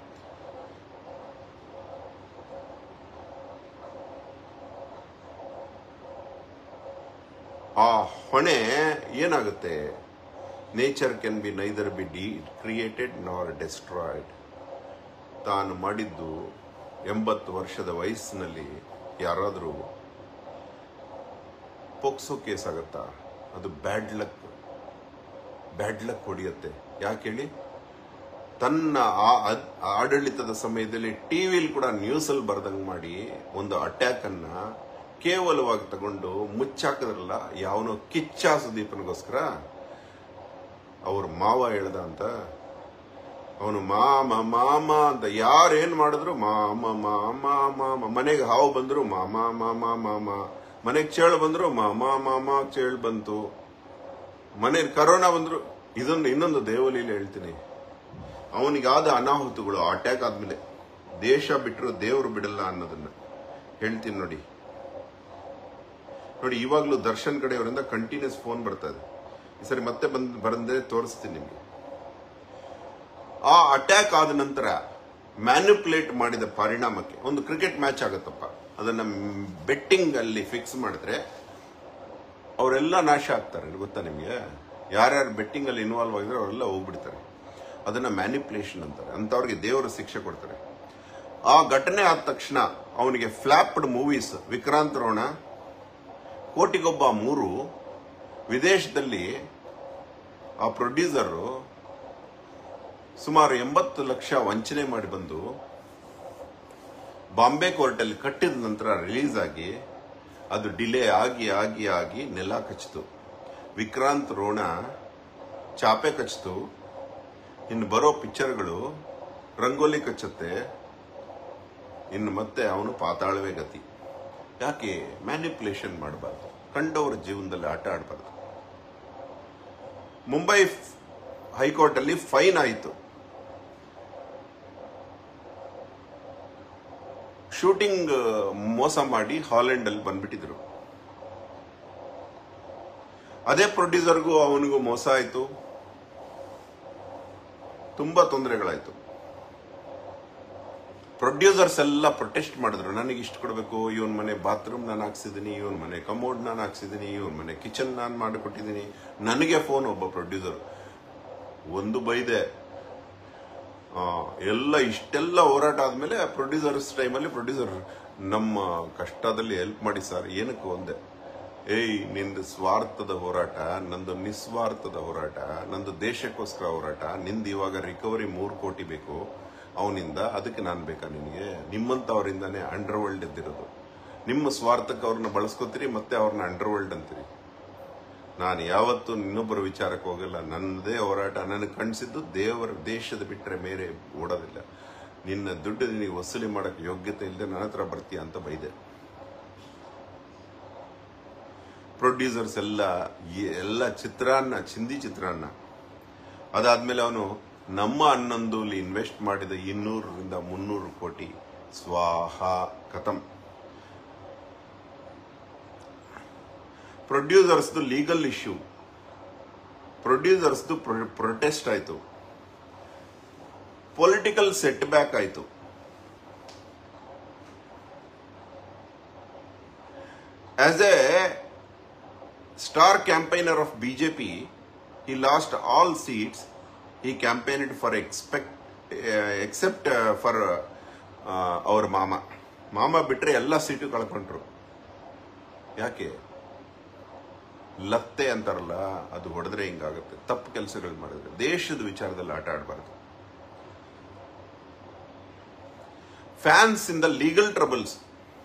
Speaker 1: ಆ ಹೊಣೆ ಏನಾಗುತ್ತೆ nature can be neither be the created nor destroyed ತಾನು ಮಾಡಿದ್ದು ಎಂಬತ್ತು ವರ್ಷದ ವಯಸ್ಸಿನಲ್ಲಿ ಯಾರಾದರೂ ಪೋಕ್ಸೋ ಕೇಸ್ ಆಗತ್ತಾ ಅದು ಬ್ಯಾಡ್ ಲಕ್ ಬ್ಯಾಡ್ ಲಕ್ ಹೊಡೆಯುತ್ತೆ ಯಾಕೆ ಹೇಳಿ ತನ್ನ ಆ- ಅದ್- ಆಡಳಿತದ ಸಮಯದಲ್ಲಿ ಟಿವಿಲಿ ಕೂಡ ನ್ಯೂಸ್ ಅಲ್ಲಿ ಬರ್ದಂಗ್ ಮಾಡಿ ಒಂದು ಅಟ್ಯಾಕ್ ಅನ್ನ ಕೇವಲವಾಗಿ ತಗೊಂಡು ಮುಚ್ಚಾಕಿದ್ರಲ್ಲ ಯಾವನೋ ಕಿಚ್ಚ ಸುದೀಪನಿಗೋಸ್ಕರ ಅವ್ರ ಮಾವ ಹೇಳ್ದ ಅಂತ ಅವನು ಮಾಮ ಮಾಮ ಅಂತ ಯಾರೇನ್ ಮಾಡಿದ್ರು ಮಾಮ ಮಾಮ ಮಾಮ ಮನೆಗೆ ಹಾವು ಬಂದ್ರು ಮಾಮ ಮಾಮ ಮಾಮ ಮನೆಗೆ ಚೇಳು ಬಂದ್ರು ಮಾಮ ಮಾಮ ಚೇಳು ಬಂತು ಮನೆಗೆ ಕರೋನಾ ಬಂದ್ರು ಇದೊಂದು ಇನ್ನೊಂದು ದೇವಲೀಲೆ ಹೇಳ್ತೀನಿ ಅವನಿಗಾದ ಅನಾಹುತಗಳು ಅಟ್ಯಾಕ್ ಆದ್ಮೇಲೆ ದೇಶ ಬಿಟ್ಟರು ದೇವರು ಬಿಡಲ್ಲ ಅನ್ನೋದನ್ನ ಹೇಳ್ತೀನಿ ನೋಡಿ ನೋಡಿ ಇವಾಗ್ಲೂ ದರ್ಶನ್ ಕಡೆಯವರಿಂದ ಕಂಟಿನ್ಯೂಸ್ ಫೋನ್ ಬರ್ತಾ ಇದೆ ಈ ಸರಿ ಮತ್ತೆ ಬಂದ್ ಬರಂದ್ರೆ ತೋರಿಸ್ತೀನಿ ನಿಮ್ಗೆ ಆ ಅಟ್ಯಾಕ್ ಆದ ನಂತರ ಮ್ಯಾನ್ಯುಪುಲೇಟ್ ಮಾಡಿದ ಪರಿಣಾಮಕ್ಕೆ ಒಂದು ಕ್ರಿಕೆಟ್ ಮ್ಯಾಚ್ ಆಗುತ್ತಪ್ಪ ಅದನ್ನ ಬೆಟ್ಟಿಂಗ್ ಅಲ್ಲಿ ಫಿಕ್ಸ್ ಮಾಡಿದ್ರೆ ಅವರೆಲ್ಲ ನಾಶ ಆಗ್ತಾರೆ ಗೊತ್ತಾ ನಿಮಗೆ ಯಾರ್ಯಾರು ಬೆಟ್ಟಿಂಗ್ ಅಲ್ಲಿ ಇನ್ವಾಲ್ವ್ ಆಗಿದ್ರೆ ಅವರೆಲ್ಲ ಹೋಗ್ಬಿಡ್ತಾರೆ ಅದನ್ನ ಮ್ಯಾನಿಪುಲೇಷನ್ ಅಂತಾರೆ ಅಂತವ್ರಿಗೆ ದೇವರು ಶಿಕ್ಷೆ ಕೊಡ್ತಾರೆ ಆ ಘಟನೆ ಆದ ತಕ್ಷಣ ಅವನಿಗೆ ಫ್ಲಾಪ್ಡ್ ಮೂವೀಸ್ ವಿಕ್ರಾಂತ್ ರೋಣ ಕೋಟಿಗೊಬ್ಬ ಮೂರು ವಿದೇಶದಲ್ಲಿ ಆ ಪ್ರೊಡ್ಯೂಸರು ಸುಮಾರು ಎಂಬತ್ತು ಲಕ್ಷ ವಂಚನೆ ಮಾಡಿ ಬಂದು ಬಾಂಬೆ ಕೋರ್ಟಲ್ಲಿ ಕಟ್ಟಿದ ನಂತರ ರಿಲೀಸ್ ಆಗಿ ಅದು ಡಿಲೇ ಆಗಿ ಆಗಿ ಆಗಿ ನೆಲ ಕಚ್ಚಿತು ವಿಕ್ರಾಂತ್ ರೋಣ ಚಾಪೆ ಕಚ್ಚಿತು ಇನ್ನು ಬರೋ ಪಿಕ್ಚರ್ಗಳು ರಂಗೋಲಿ ಕಚ್ಚುತ್ತೆ ಇನ್ನು ಮತ್ತೆ ಅವನು ಪಾತಾಳವೇ ಗತಿ ಯಾಕೆ ಮ್ಯಾನಿಪುಲೇಷನ್ ಮಾಡಬಾರ್ದು ಕಂಡವರ ಜೀವನದಲ್ಲಿ ಆಟ ಆಡಬಾರ್ದು ಮುಂಬೈ ಹೈಕೋರ್ಟ್ ಅಲ್ಲಿ ಫೈನ್ ಆಯಿತು ಶೂಟಿಂಗ್ ಮೋಸ ಮಾಡಿ ಹಾಲೆಂಡ್ ಅಲ್ಲಿ ಬಂದ್ಬಿಟ್ಟಿದ್ರು ಅದೇ ಪ್ರೊಡ್ಯೂಸರ್ಗೂ ಅವನಿಗೂ ಮೋಸ ಆಯಿತು ತುಂಬಾ ತೊಂದರೆಗಳಾಯ್ತು ಪ್ರೊಡ್ಯೂಸರ್ಸ್ ಎಲ್ಲ ಪ್ರೊಟೆಸ್ಟ್ ಮಾಡಿದ್ರು ನನಗೆ ಇಷ್ಟು ಕೊಡಬೇಕು ಇವನ್ ಮನೆ ಬಾತ್ರೂಮ್ ನಾನು ಹಾಕ್ಸಿದ್ದೀನಿ ಇವನ್ ಮನೆ ಕಮೋಡ್ ನಾನು ಹಾಕ್ಸಿದ್ದೀನಿ ಇವನ್ ಮನೆ ಕಿಚನ್ ನಾನು ಮಾಡಿಕೊಟ್ಟಿದ್ದೀನಿ ನನಗೆ ಫೋನ್ ಒಬ್ಬ ಪ್ರೊಡ್ಯೂಸರ್ ಒಂದು ಬೈದೆ ಆ, ಎಲ್ಲ ಇಷ್ಟೆಲ್ಲ ಹೋರಾಟ ಆದ್ಮೇಲೆ ಪ್ರೊಡ್ಯೂಸರ್ಸ್ ಟೈಮಲ್ಲಿ ಪ್ರೊಡ್ಯೂಸರ್ ನಮ್ಮ ಕಷ್ಟದಲ್ಲಿ ಹೆಲ್ಪ್ ಮಾಡಿ ಸರ್ ಏನಕ್ಕೆ ಒಂದೆ ಏಯ್ ನಿಂದು ಸ್ವಾರ್ಥದ ಹೋರಾಟ ನಂದು ನಿಸ್ವಾರ್ಥದ ಹೋರಾಟ ನಂದು ದೇಶಕ್ಕೋಸ್ಕರ ಹೋರಾಟ ನಿಂದು ಇವಾಗ ರಿಕವರಿ ಮೂರು ಕೋಟಿ ಬೇಕು ಅವನಿಂದ ಅದಕ್ಕೆ ನಾನು ಬೇಕಾ ನಿನಗೆ ನಿಮ್ಮಂಥವರಿಂದಾನೇ ಅಂಡರ್ ವರ್ಲ್ಡ್ ಎದ್ದಿರೋದು ನಿಮ್ಮ ಸ್ವಾರ್ಥಕ್ಕೆ ಅವ್ರನ್ನ ಬಳಸ್ಕೊತೀರಿ ಮತ್ತೆ ಅವ್ರನ್ನ ಅಂಡರ್ ವರ್ಲ್ಡ್ ಅಂತೀರಿ ನಾನು ಯಾವತ್ತೂ ಇನ್ನೊಬ್ಬರ ವಿಚಾರಕ್ಕೆ ಹೋಗಲ್ಲ ನನ್ನದೇ ಹೋರಾಟ ನನಗೆ ಕಣಿಸಿದ್ದು ದೇವರ ದೇಶದ ಬಿಟ್ಟರೆ ಮೇರೆ ಓಡೋದಿಲ್ಲ ನಿನ್ನ ದುಡ್ಡು ನಿನಗೆ ವಸೂಲಿ ಮಾಡಕ್ಕೆ ಯೋಗ್ಯತೆ ಇಲ್ಲದೆ ನನ್ನ ಹತ್ರ ಬರ್ತೀಯ ಅಂತ ಬೈದೆ ಪ್ರೊಡ್ಯೂಸರ್ಸ್ ಎಲ್ಲ ಈ- ಎಲ್ಲ ಚಿತ್ರಾನ್ನ ಚಿಂದಿ ಚಿತ್ರಾನ್ನ ಅದಾದ್ಮೇಲೆ ಅವನು ನಮ್ಮ ಹನ್ನೊಂದಲ್ಲಿ ಇನ್ವೆಸ್ಟ್ ಮಾಡಿದ ಇನ್ನೂರರಿಂದ ಮುನ್ನೂರು ಕೋಟಿ ಸ್ವಾಹ ಕಥಂ ಪ್ರೊಡ್ಯೂಸರ್ಸ್ದು ಲೀಗಲ್ ಇಶ್ಯೂ ಪ್ರೊಡ್ಯೂಸರ್ಸ್ದು ಪ್ರೊಟೆಸ್ಟ್ ಆಯಿತು ಪೊಲಿಟಿಕಲ್ ಸೆಟ್ ಬ್ಯಾಕ್ ಆಯಿತು As a star campaigner of BJP, he lost all seats. He campaigned for expect, uh, except uh, for uh, our ಮಾಮ ಮಾಮ ಬಿಟ್ರೆ ಎಲ್ಲ ಸೀಟು ಕಳ್ಕೊಂಡ್ರು ಯಾಕೆ ಲತ್ತೆ ಅಂತಾರಲ್ಲ ಅದು ಹೊಡೆದ್ರೆ ಹಿಂಗಾಗುತ್ತೆ ತಪ್ಪು ಕೆಲಸಗಳು ಮಾಡಿದ್ರೆ ದೇಶದ ವಿಚಾರದಲ್ಲಿ ಆಟ ಆಡಬಾರ್ದು fans in the legal troubles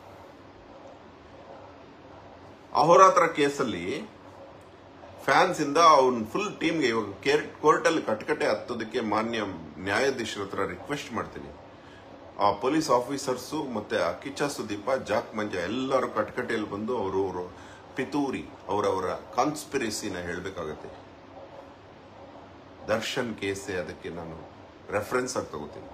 Speaker 1: ಅಹೋರಾತ್ರ ಕೇಸಲ್ಲಿ ಫ್ಯಾನ್ಸ್ ಇಂದ ಅವನ್ ಫುಲ್ ಟೀಮ್ಗೆ ಇವಾಗ ಕೇರ್ ಕೋರ್ಟಲ್ಲಿ ಕಟ್ಕಟೆ ಹತ್ತೋದಕ್ಕೆ ಮಾನ್ಯ ನ್ಯಾಯಾಧೀಶರ ಹತ್ರ ರಿಕ್ವೆಸ್ಟ್ ಮಾಡ್ತೀನಿ ಆ ಪೊಲೀಸ್ ಆಫೀಸರ್ಸು ಮತ್ತೆ ಆ ಕಿಚ್ಚ ಸುದೀಪ ಜಾಕ್ ಮಂಜ ಎಲ್ಲರೂ ಕಟ್ಕಟೆಯಲ್ಲಿ ಬಂದು ಅವರು ಅವರು ಪಿತೂರಿ ಅವರವರ ಕಾನ್ಸ್ಪಿರಸಿನ ಹೇಳಬೇಕಾಗತ್ತೆ ದರ್ಶನ್ ಕೇಸೆ ಅದಕ್ಕೆ ನಾನು ರೆಫರೆನ್ಸ್ ಆಗಿ ತಗೋತೀನಿ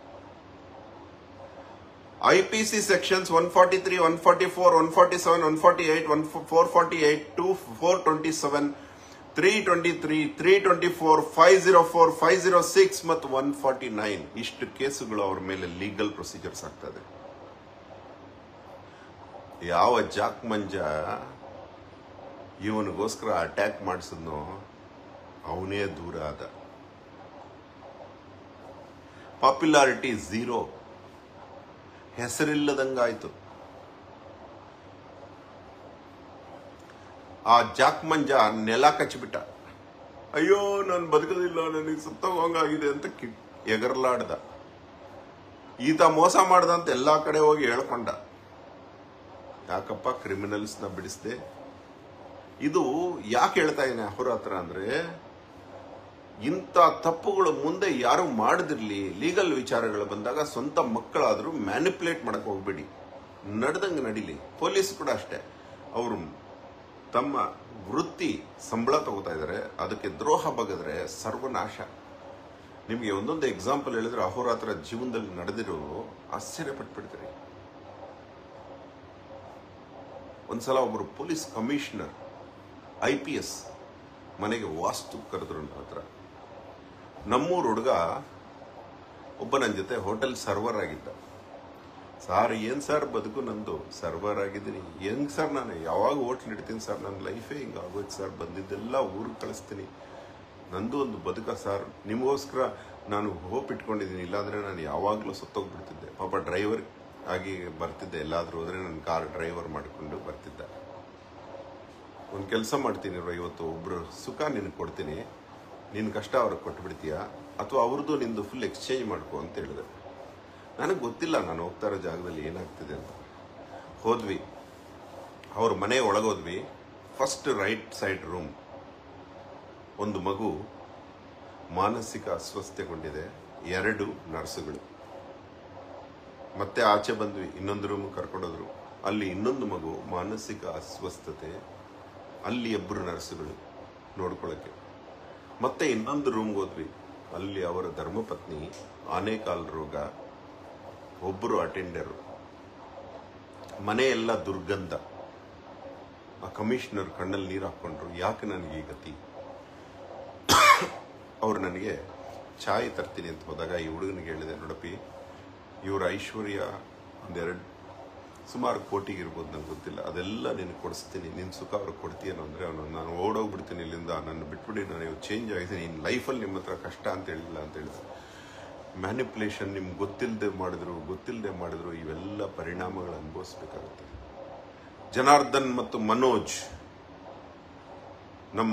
Speaker 1: IPC sections 143, 144, 147, 148, 448, 2, 427, 323, 324, 504, 506 ಮತ್ತು 149 ಇಷ್ಟು ಕೇಸುಗಳು ಅವ್ರ ಮೇಲೆ ಲೀಗಲ್ ಪ್ರೊಸೀಜರ್ಸ್ ಆಗ್ತದೆ ಯಾವ ಜಾಕ್ ಮಂಜ ಇವನಿಗೋಸ್ಕರ ಅಟ್ಯಾಕ್ ಮಾಡಿಸಿದ್ನೋ ಅವನೇ ದೂರ ಆದ ಪಾಪ್ಯುಲಾರಿಟಿ ಝೀರೋ ಹೆಸರಿಲ್ಲದಂಗಾಯ್ತು ಆ ಜಾಕ್ ಮಂಜ ನೆಲ ಕಚ್ಚಿಬಿಟ್ಟ ಅಯ್ಯೋ ನಾನು ಬದುಕೋದಿಲ್ಲ ನನಗೆ ಸುತ್ತೋಗಂಗಾಗಿದೆ ಅಂತ ಕಿ ಎಗರ್ಲಾಡ್ದ ಈತ ಮೋಸ ಮಾಡ್ದ ಅಂತ ಎಲ್ಲಾ ಕಡೆ ಹೋಗಿ ಹೇಳ್ಕೊಂಡ ಯಾಕಪ್ಪ ಕ್ರಿಮಿನಲ್ಸ್ನ ಬಿಡಿಸ್ದೆ ಇದು ಯಾಕೆ ಹೇಳ್ತಾ ಇದ್ದೀನಿ ಅಹೋರಾತ್ರ ಅಂದ್ರೆ ಇಂಥ ತಪ್ಪುಗಳು ಮುಂದೆ ಯಾರು ಮಾಡದಿರ್ಲಿ ಲೀಗಲ್ ವಿಚಾರಗಳು ಬಂದಾಗ ಸ್ವಂತ ಮಕ್ಕಳಾದರೂ ಮ್ಯಾನಿಪುಲೇಟ್ ಮಾಡಕ್ ಹೋಗ್ಬೇಡಿ ನಡೆದಂಗೆ ನಡೀಲಿ ಪೊಲೀಸ್ ಕೂಡ ಅಷ್ಟೇ ಅವರು ತಮ್ಮ ವೃತ್ತಿ ಸಂಬಳ ತಗೋತಾ ಇದ್ದಾರೆ ಅದಕ್ಕೆ ದ್ರೋಹ ಬಗೆದ್ರೆ ಸರ್ವನಾಶ ನಿಮಗೆ ಒಂದೊಂದು ಎಕ್ಸಾಂಪಲ್ ಹೇಳಿದ್ರೆ ಅಹೋರಾತ್ರ ಜೀವನದಲ್ಲಿ ನಡೆದಿರೋ ಆಶ್ಚರ್ಯ ಪಟ್ಬಿಡ್ತೀರಿ ಒಂದ್ಸಲ ಒಬ್ಬರು police commissioner I P S ಮನೆಗೆ ವಾಸ್ತು ಕರೆದ್ರು ನನ್ನ ಹತ್ರ ನಮ್ಮೂರು ಹುಡುಗ ಒಬ್ಬ ನನ್ನ ಜೊತೆ ಹೋಟೆಲ್ ಸರ್ವರ್ ಆಗಿದ್ದ ಸರ್ ಏನ್ ಸರ್ ಬದುಕು ನಂದು ಸರ್ವರ್ ಆಗಿದ್ದೀನಿ ಹೆಂಗ್ ಸರ್ ನಾನು ಯಾವಾಗ ಹೋಟ್ಲ್ ಇಡ್ತೀನಿ ಸರ್ ನನ್ನ ಲೈಫೇ ಹಿಂಗೆ ಆಗೋಯ್ತು ಸರ್ ಬಂದಿದ್ದೆಲ್ಲ ಊರಿಗೆ ಕಳಿಸ್ತೀನಿ ನಂದು ಒಂದು ಬದುಕ ಸರ್ ನಿಮಗೋಸ್ಕರ ನಾನು ಹೋಪ್ ಇಟ್ಕೊಂಡಿದ್ದೀನಿ ಇಲ್ಲಾಂದ್ರೆ ನಾನು ಯಾವಾಗಲೂ ಸತ್ತೋಗ್ಬಿಡ್ತಿದ್ದೆ ಪಾಪ ಡ್ರೈವರ್ ಆಗಿ ಬರ್ತಿದ್ದೆ ಎಲ್ಲಾದ್ರೂ ಹೋದ್ರೆ ನನ್ನ ಕಾರ್ ಡ್ರೈವರ್ ಮಾಡಿಕೊಂಡು ಬರ್ತಿದ್ದ ಒಂದು ಕೆಲಸ ಮಾಡ್ತೀನಿ ಇವ್ರು ಇವತ್ತು ಒಬ್ರು ಸುಖ ನಿನಗೆ ಕೊಡ್ತೀನಿ ನಿನ್ನ ಕಷ್ಟ ಅವ್ರಿಗೆ ಕೊಟ್ಬಿಡ್ತೀಯಾ ಅಥವಾ ಅವ್ರದ್ದು ನಿಂದು ಫುಲ್ ಎಕ್ಸ್ಚೇಂಜ್ ಮಾಡ್ಕೊ ಅಂತ ಹೇಳಿದೆ ನನಗೆ ಗೊತ್ತಿಲ್ಲ ನಾನು ಹೋಗ್ತಾ ಇರೋ ಜಾಗದಲ್ಲಿ ಏನಾಗ್ತಿದೆ ಅಂತ ಹೋದ್ವಿ ಅವ್ರ ಮನೆ ಒಳಗೋದ್ವಿ ಫಸ್ಟ್ ರೈಟ್ ಸೈಡ್ ರೂಮ್ ಒಂದು ಮಗು ಮಾನಸಿಕ ಅಸ್ವಸ್ಥಗೊಂಡಿದೆ ಎರಡು ನರ್ಸುಗಳು ಮತ್ತೆ ಆಚೆ ಬಂದ್ವಿ ಇನ್ನೊಂದು ರೂಮ್ ಕರ್ಕೊಂಡೋದ್ರು ಅಲ್ಲಿ ಇನ್ನೊಂದು ಮಗು ಮಾನಸಿಕ ಅಸ್ವಸ್ಥತೆ ಅಲ್ಲಿ ಇಬ್ಬರು ನರ್ಸುಗಳು ನೋಡ್ಕೊಳ್ಳೋಕ್ಕೆ ಮತ್ತೆ ಇನ್ನೊಂದು ರೂಮ್ಗೆ ಹೋದ್ವಿ ಅಲ್ಲಿ ಅವರ ಧರ್ಮಪತ್ನಿ ಆನೆಕಾಲ್ ರೋಗ ಒಬ್ಬರು ಅಟೆಂಡರು ಮನೆ ಎಲ್ಲ ದುರ್ಗಂಧ ಆ ಕಮಿಷನರ್ ಕಣ್ಣಲ್ಲಿ ನೀರು ಹಾಕ್ಕೊಂಡ್ರು ಯಾಕೆ ನನಗೆ ಈ ಗತಿ ಅವ್ರು ನನಗೆ ಚಾಯ್ ತರ್ತೀನಿ ಅಂತ ಹೋದಾಗ ಈ ಹುಡುಗನಿಗೆ ಹೇಳಿದೆ ನೋಡಪ್ಪಿ ಇವ್ರ ಐಶ್ವರ್ಯ ಒಂದೆರಡು ಸುಮಾರು ಕೋಟಿಗೆ ಇರ್ಬೋದು ನಂಗೆ ಗೊತ್ತಿಲ್ಲ ಅದೆಲ್ಲ ನಿನಗೆ ಕೊಡಿಸ್ತೀನಿ ನಿನ್ನ ಸುಖ ಅವ್ರಿಗೆ ಕೊಡ್ತೀಯನೋ ಅಂದರೆ ಅವನು ನಾನು ಓಡೋಗ್ಬಿಡ್ತೀನಿ ಇಲ್ಲಿಂದ ನನ್ನ ಬಿಟ್ಬಿಡಿ ನಾನು ಇವಾಗ ಚೇಂಜ್ ಆಗಿದ್ದೀನಿ ನಿನ್ನ ಲೈಫಲ್ಲಿ ನಿಮ್ಮ ಹತ್ರ ಕಷ್ಟ ಅಂತ ಹೇಳಿಲ್ಲ ಅಂತ ಹೇಳಿದೆ ಮ್ಯಾನಿಪುಲೇಷನ್ ನಿಮ್ಗೆ ಗೊತ್ತಿಲ್ಲದೆ ಮಾಡಿದ್ರು ಗೊತ್ತಿಲ್ಲದೆ ಮಾಡಿದ್ರು ಇವೆಲ್ಲ ಪರಿಣಾಮಗಳು ಅನುಭವಿಸ್ಬೇಕಾಗುತ್ತೆ ಜನಾರ್ದನ್ ಮತ್ತು ಮನೋಜ್ ನಮ್ಮ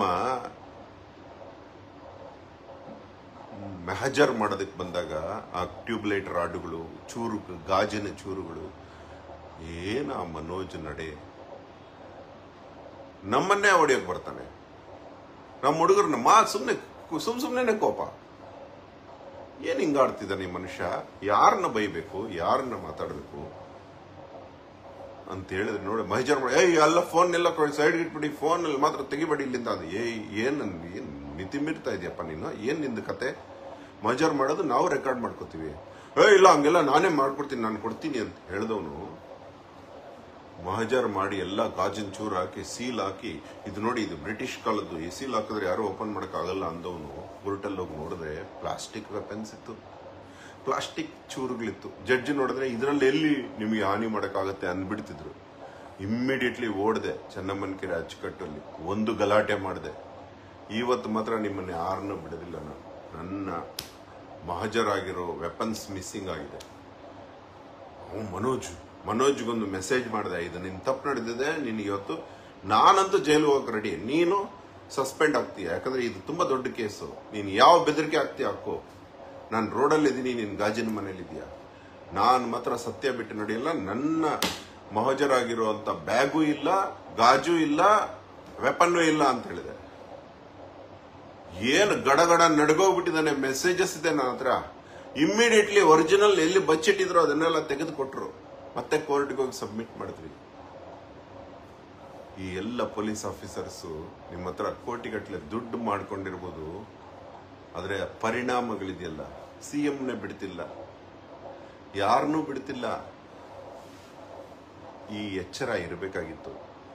Speaker 1: ಮೆಹಜರ್ ಮಾಡೋದಕ್ಕೆ ಬಂದಾಗ ಆ ಟ್ಯೂಬ್ಲೈಟ್ ರಾಡುಗಳು ಚೂರು ಗಾಜಿನ ಚೂರುಗಳು ಏನ ಆ ಮನೋಜ್ ನಡೆ ನಮ್ಮನ್ನೇ ಹೊಡಿಯೋಕೆ ಬರ್ತಾನೆ ನಮ್ಮ ಹುಡುಗರನ್ನ ಮಾ ಸುಮ್ಮನೆ ಸುಮ್ ಸುಮ್ಮನೆ ಕೋಪ ಏನ್ ಹಿಂಗಾಡ್ತಿದ್ದಾನೆ ಈ ಮನುಷ್ಯ ಯಾರನ್ನ ಬೈಬೇಕು ಯಾರನ್ನ ಮಾತಾಡಬೇಕು ಅಂತ ಹೇಳಿದ್ರೆ ನೋಡಿ ಮಹಜರ್ ಮಾಡಿ ಏಯ್ ಎಲ್ಲ ಫೋನ್ ಎಲ್ಲ ಸೈಡ್ ಇಟ್ಬಿಡಿ ಫೋನ್ ಅಲ್ಲಿ ಮಾತ್ರ ತೆಗಿಬೇಡಿ ಇಲ್ಲಿಂದ ಅದು ಏಯ್ ಏನ್ ನನ್- ಏನ್ ಮಿತಿ ಮೀರ್ತಾ ಇದೆಯಪ್ಪ ನೀನು ಏನ್ ನಿಂದು ಕತೆ ಮಜರ್ ಮಾಡೋದು ನಾವು ರೆಕಾರ್ಡ್ ಮಾಡ್ಕೋತೀವಿ ಏ ಇಲ್ಲ ಹಂಗೆಲ್ಲ ನಾನೇ ಮಾಡ್ಕೊಡ್ತೀನಿ ನಾನು ಕೊಡ್ತೀನಿ ಅಂತ ಹೇಳಿದವನು ಮಹಜರ್ ಮಾಡಿ ಎಲ್ಲ ಗಾಜಿನ ಚೂರು ಹಾಕಿ ಸೀಲ್ ಹಾಕಿ ಇದು ನೋಡಿ ಇದು ಬ್ರಿಟಿಷ್ ಕಾಲದ್ದು ಈ ಸೀಲ್ ಹಾಕಿದ್ರೆ ಯಾರು ಓಪನ್ ಆಗಲ್ಲ ಅಂದವನು ಕೋರ್ಟಲ್ಲಿ ಹೋಗಿ ನೋಡಿದ್ರೆ ಪ್ಲಾಸ್ಟಿಕ್ ವೆಪನ್ಸ್ ಇತ್ತು ಪ್ಲಾಸ್ಟಿಕ್ ಚೂರುಗಳಿತ್ತು ಜಡ್ಜ್ ನೋಡಿದ್ರೆ ಇದರಲ್ಲಿ ಎಲ್ಲಿ ನಿಮಗೆ ಹಾನಿ ಮಾಡೋಕ್ಕಾಗತ್ತೆ ಅಂದ್ಬಿಡ್ತಿದ್ರು ಇಮ್ಮಿಡಿಯೇಟ್ಲಿ ಓಡಿದೆ ಚೆನ್ನಮ್ಮನ ಕೆರೆ ಅಚ್ಚುಕಟ್ಟಲ್ಲಿ ಒಂದು ಗಲಾಟೆ ಮಾಡಿದೆ ಇವತ್ತು ಮಾತ್ರ ನಿಮ್ಮನ್ನ ಯಾರನ್ನೂ ಬಿಡೋದಿಲ್ಲ ನಾನು ನನ್ನ ಮಹಜರಾಗಿರೋ ವೆಪನ್ಸ್ ಮಿಸ್ಸಿಂಗ್ ಆಗಿದೆ ಅವ್ನು ಮನೋಜ್ ಮನೋಜ್ಗೊಂದು ಮೆಸೇಜ್ ಮಾಡಿದೆ ಇದು ನಿನ್ ತಪ್ಪು ನಡೆದಿದೆ ನಿನಗೆ ಇವತ್ತು ನಾನಂತೂ ಜೈಲು ಹೋಗಕ್ಕೆ ರೆಡಿ ನೀನು ಸಸ್ಪೆಂಡ್ ಆಗ್ತೀಯ ಯಾಕಂದ್ರೆ ಇದು ತುಂಬಾ ದೊಡ್ಡ ಕೇಸು ನೀನು ಯಾವ ಬೆದರಿಕೆ ಆಗ್ತೀಯ ಹಾಕೋ ನಾನು ರೋಡಲ್ಲಿ ಇದ್ದೀನಿ ನೀನು ಗಾಜಿನ ಮನೇಲಿ ಇದೆಯಾ ನಾನು ಮಾತ್ರ ಸತ್ಯ ಬಿಟ್ಟು ನಡೆಯಲ್ಲ ನನ್ನ ಮಹಜರಾಗಿರುವಂತ ಬ್ಯಾಗು ಇಲ್ಲ ಗಾಜು ಇಲ್ಲ ವೆಪನ್ನು ಇಲ್ಲ ಅಂತ ಹೇಳಿದೆ ಏನು ಗಡಗಡ ನಡ್ಗೋಗ್ಬಿಟ್ಟಿದ್ದಾನೆ ಮೆಸೇಜಸ್ ಇದೆ ನನ್ನ ಹತ್ರ ಇಮ್ಮಿಡಿಯೇಟ್ಲಿ ಒರಿಜಿನಲ್ ಎಲ್ಲಿ ಬಚ್ಚಿಟ್ಟಿದ್ರು ಅದನ್ನೆಲ್ಲ ತೆಗೆದುಕೊಟ್ರು ಮತ್ತೆ ಕೋರ್ಟ್ಗೆ ಹೋಗಿ ಸಬ್ಮಿಟ್ ಮಾಡಿದ್ವಿ ಈ ಎಲ್ಲ ಪೊಲೀಸ್ ಆಫೀಸರ್ಸು ನಿಮ್ಮ ಹತ್ರ ಕೋಟಿಗಟ್ಟಲೆ ದುಡ್ಡು ಮಾಡ್ಕೊಂಡಿರ್ಬೋದು ಆದರೆ ಪರಿಣಾಮಗಳಿದೆಯಲ್ಲ ಸಿ ಎಂನೇ ಬಿಡ್ತಿಲ್ಲ ಯಾರನ್ನೂ ಬಿಡ್ತಿಲ್ಲ ಈ ಎಚ್ಚರ ಇರಬೇಕಾಗಿತ್ತು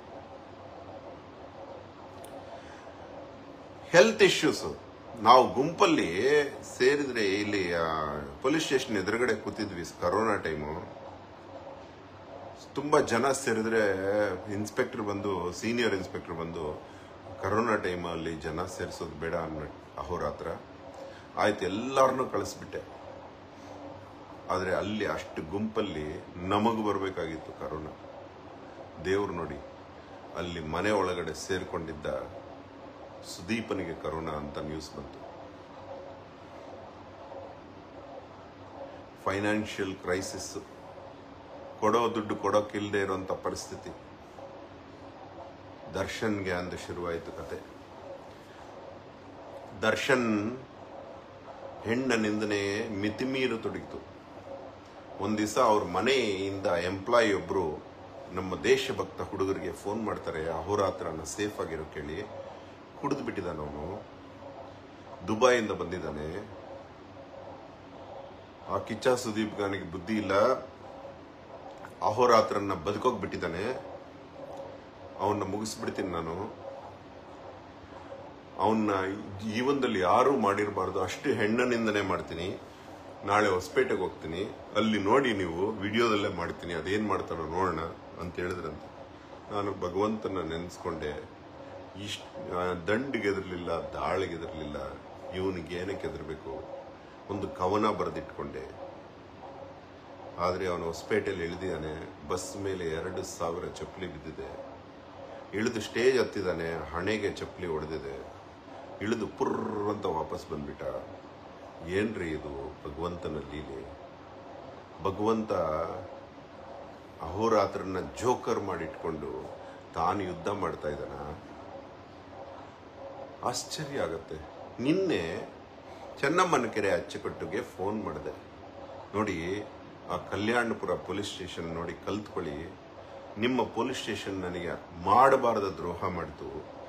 Speaker 1: ಹೆಲ್ತ್ ಇಶ್ಯೂಸ್ ನಾವು ಗುಂಪಲ್ಲಿ ಸೇರಿದ್ರೆ ಇಲ್ಲಿ ಪೊಲೀಸ್ ಸ್ಟೇಷನ್ ಎದುರುಗಡೆ ಕೂತಿದ್ವಿ ಕರೋನಾ ಟೈಮು ತುಂಬಾ ಜನ ಸೇರಿದ್ರೆ ಇನ್ಸ್ಪೆಕ್ಟರ್ ಬಂದು ಸೀನಿಯರ್ ಇನ್ಸ್ಪೆಕ್ಟರ್ ಬಂದು ಕರೋನಾ ಟೈಮಲ್ಲಿ ಜನ ಸೇರಿಸೋದು ಬೇಡ ಅನ್ನೋ ಅಹೋರಾತ್ರ ಆಯ್ತು ಎಲ್ಲರನ್ನೂ ಕಳಿಸ್ಬಿಟ್ಟೆ ಆದರೆ ಅಲ್ಲಿ ಅಷ್ಟು ಗುಂಪಲ್ಲಿ ನಮಗೂ ಬರಬೇಕಾಗಿತ್ತು ಕರೋನಾ ದೇವ್ರು ನೋಡಿ ಅಲ್ಲಿ ಮನೆ ಒಳಗಡೆ ಸೇರ್ಕೊಂಡಿದ್ದ ಸುದೀಪನಿಗೆ ಕರೋನಾ ಅಂತ ನ್ಯೂಸ್ ಬಂತು ಫೈನಾನ್ಷಿಯಲ್ ಕ್ರೈಸಿಸ್ ಕೊಡೋ ದುಡ್ಡು ಕೊಡೋಕ್ಕಿಲ್ಲದೆ ಇರುವಂತ ಪರಿಸ್ಥಿತಿ ದರ್ಶನ್ಗೆ ಅಂದು ಶುರುವಾಯಿತು ಕತೆ ದರ್ಶನ್ ಹೆಣ್ಣ ನಿಂದನೆ ಮಿತಿಮೀರು ತೊಡಗಿತು ಒಂದ್ ದಿವಸ ಅವ್ರ ಮನೆಯಿಂದ ಎಂಪ್ಲಾಯಿ ಒಬ್ರು ನಮ್ಮ ದೇಶಭಕ್ತ ಹುಡುಗರಿಗೆ ಫೋನ್ ಮಾಡ್ತಾರೆ ಅಹೋರಾತ್ರನ ಸೇಫ್ ಆಗಿರೋ ಕೇಳಿ ಕುಡಿದು ಬಿಟ್ಟಿದ್ದಾನೆ ಅವನು ದುಬೈಯಿಂದ ಬಂದಿದ್ದಾನೆ ಆ ಕಿಚ್ಚ ಸುದೀಪ್ ಗಾನಿಗೆ ಬುದ್ಧಿ ಇಲ್ಲ ಅಹೋರಾತ್ರನ್ನ ಬದುಕೋಗ್ ಬಿಟ್ಟಿದ್ದಾನೆ ಅವನ್ನ ಮುಗಿಸ್ಬಿಡ್ತೀನಿ ನಾನು ಅವನ್ನ ಜೀವನದಲ್ಲಿ ಯಾರೂ ಮಾಡಿರಬಾರ್ದು ಅಷ್ಟು ಹೆಣ್ಣನಿಂದನೇ ಮಾಡ್ತೀನಿ ನಾಳೆ ಹೊಸಪೇಟೆಗೆ ಹೋಗ್ತೀನಿ ಅಲ್ಲಿ ನೋಡಿ ನೀವು ವಿಡಿಯೋದಲ್ಲೇ ಮಾಡ್ತೀನಿ ಅದೇನ್ ಮಾಡ್ತಾರೋ ನೋಡೋಣ ಅಂತ ಹೇಳಿದ್ರಂತೆ ನಾನು ಭಗವಂತನ ನೆನೆಸ್ಕೊಂಡೆ ಇಷ್ಟ ದಂಡಿಗೆ ಎದರ್ಲಿಲ್ಲ ದಾಳಿಗೆ ಎದರ್ಲಿಲ್ಲ ಇವನಿಗೆ ಏನಕ್ಕೆ ಎದರ್ಬೇಕು ಒಂದು ಕವನ ಬರೆದಿಟ್ಕೊಂಡೆ ಆದರೆ ಅವನು ಹೊಸಪೇಟೆಯಲ್ಲಿ ಇಳಿದಿದ್ದಾನೆ ಬಸ್ ಮೇಲೆ ಎರಡು ಸಾವಿರ ಚಪ್ಪಲಿ ಬಿದ್ದಿದೆ ಇಳಿದು ಸ್ಟೇಜ್ ಹತ್ತಿದ್ದಾನೆ ಹಣೆಗೆ ಚಪ್ಪಲಿ ಹೊಡೆದಿದೆ ಇಳಿದು ಪುರ್ರ್ ಅಂತ ವಾಪಸ್ ಬಂದ್ಬಿಟ್ಟ ಏನ್ರಿ ಇದು ಭಗವಂತನ ಲೀಲೆ ಭಗವಂತ ಅಹೋರಾತ್ರನ ಜೋಕರ್ ಮಾಡಿಟ್ಕೊಂಡು ತಾನು ಯುದ್ಧ ಮಾಡ್ತಾ ಇದ್ದಾನ ಆಶ್ಚರ್ಯ ಆಗತ್ತೆ ನಿನ್ನೆ ಚೆನ್ನಮ್ಮನ ಕೆರೆ ಅಚ್ಚುಕಟ್ಟುಗೆ ಫೋನ್ ಮಾಡಿದೆ ನೋಡಿ ಆ ಕಲ್ಯಾಣಪುರ ಪೊಲೀಸ್ ಸ್ಟೇಷನ್ ನೋಡಿ ಕಲ್ತ್ಕೊಳ್ಳಿ ನಿಮ್ಮ ಪೊಲೀಸ್ ಸ್ಟೇಷನ್ ನನಗೆ ಮಾಡಬಾರದ ದ್ರೋಹ ಮಾಡಿತು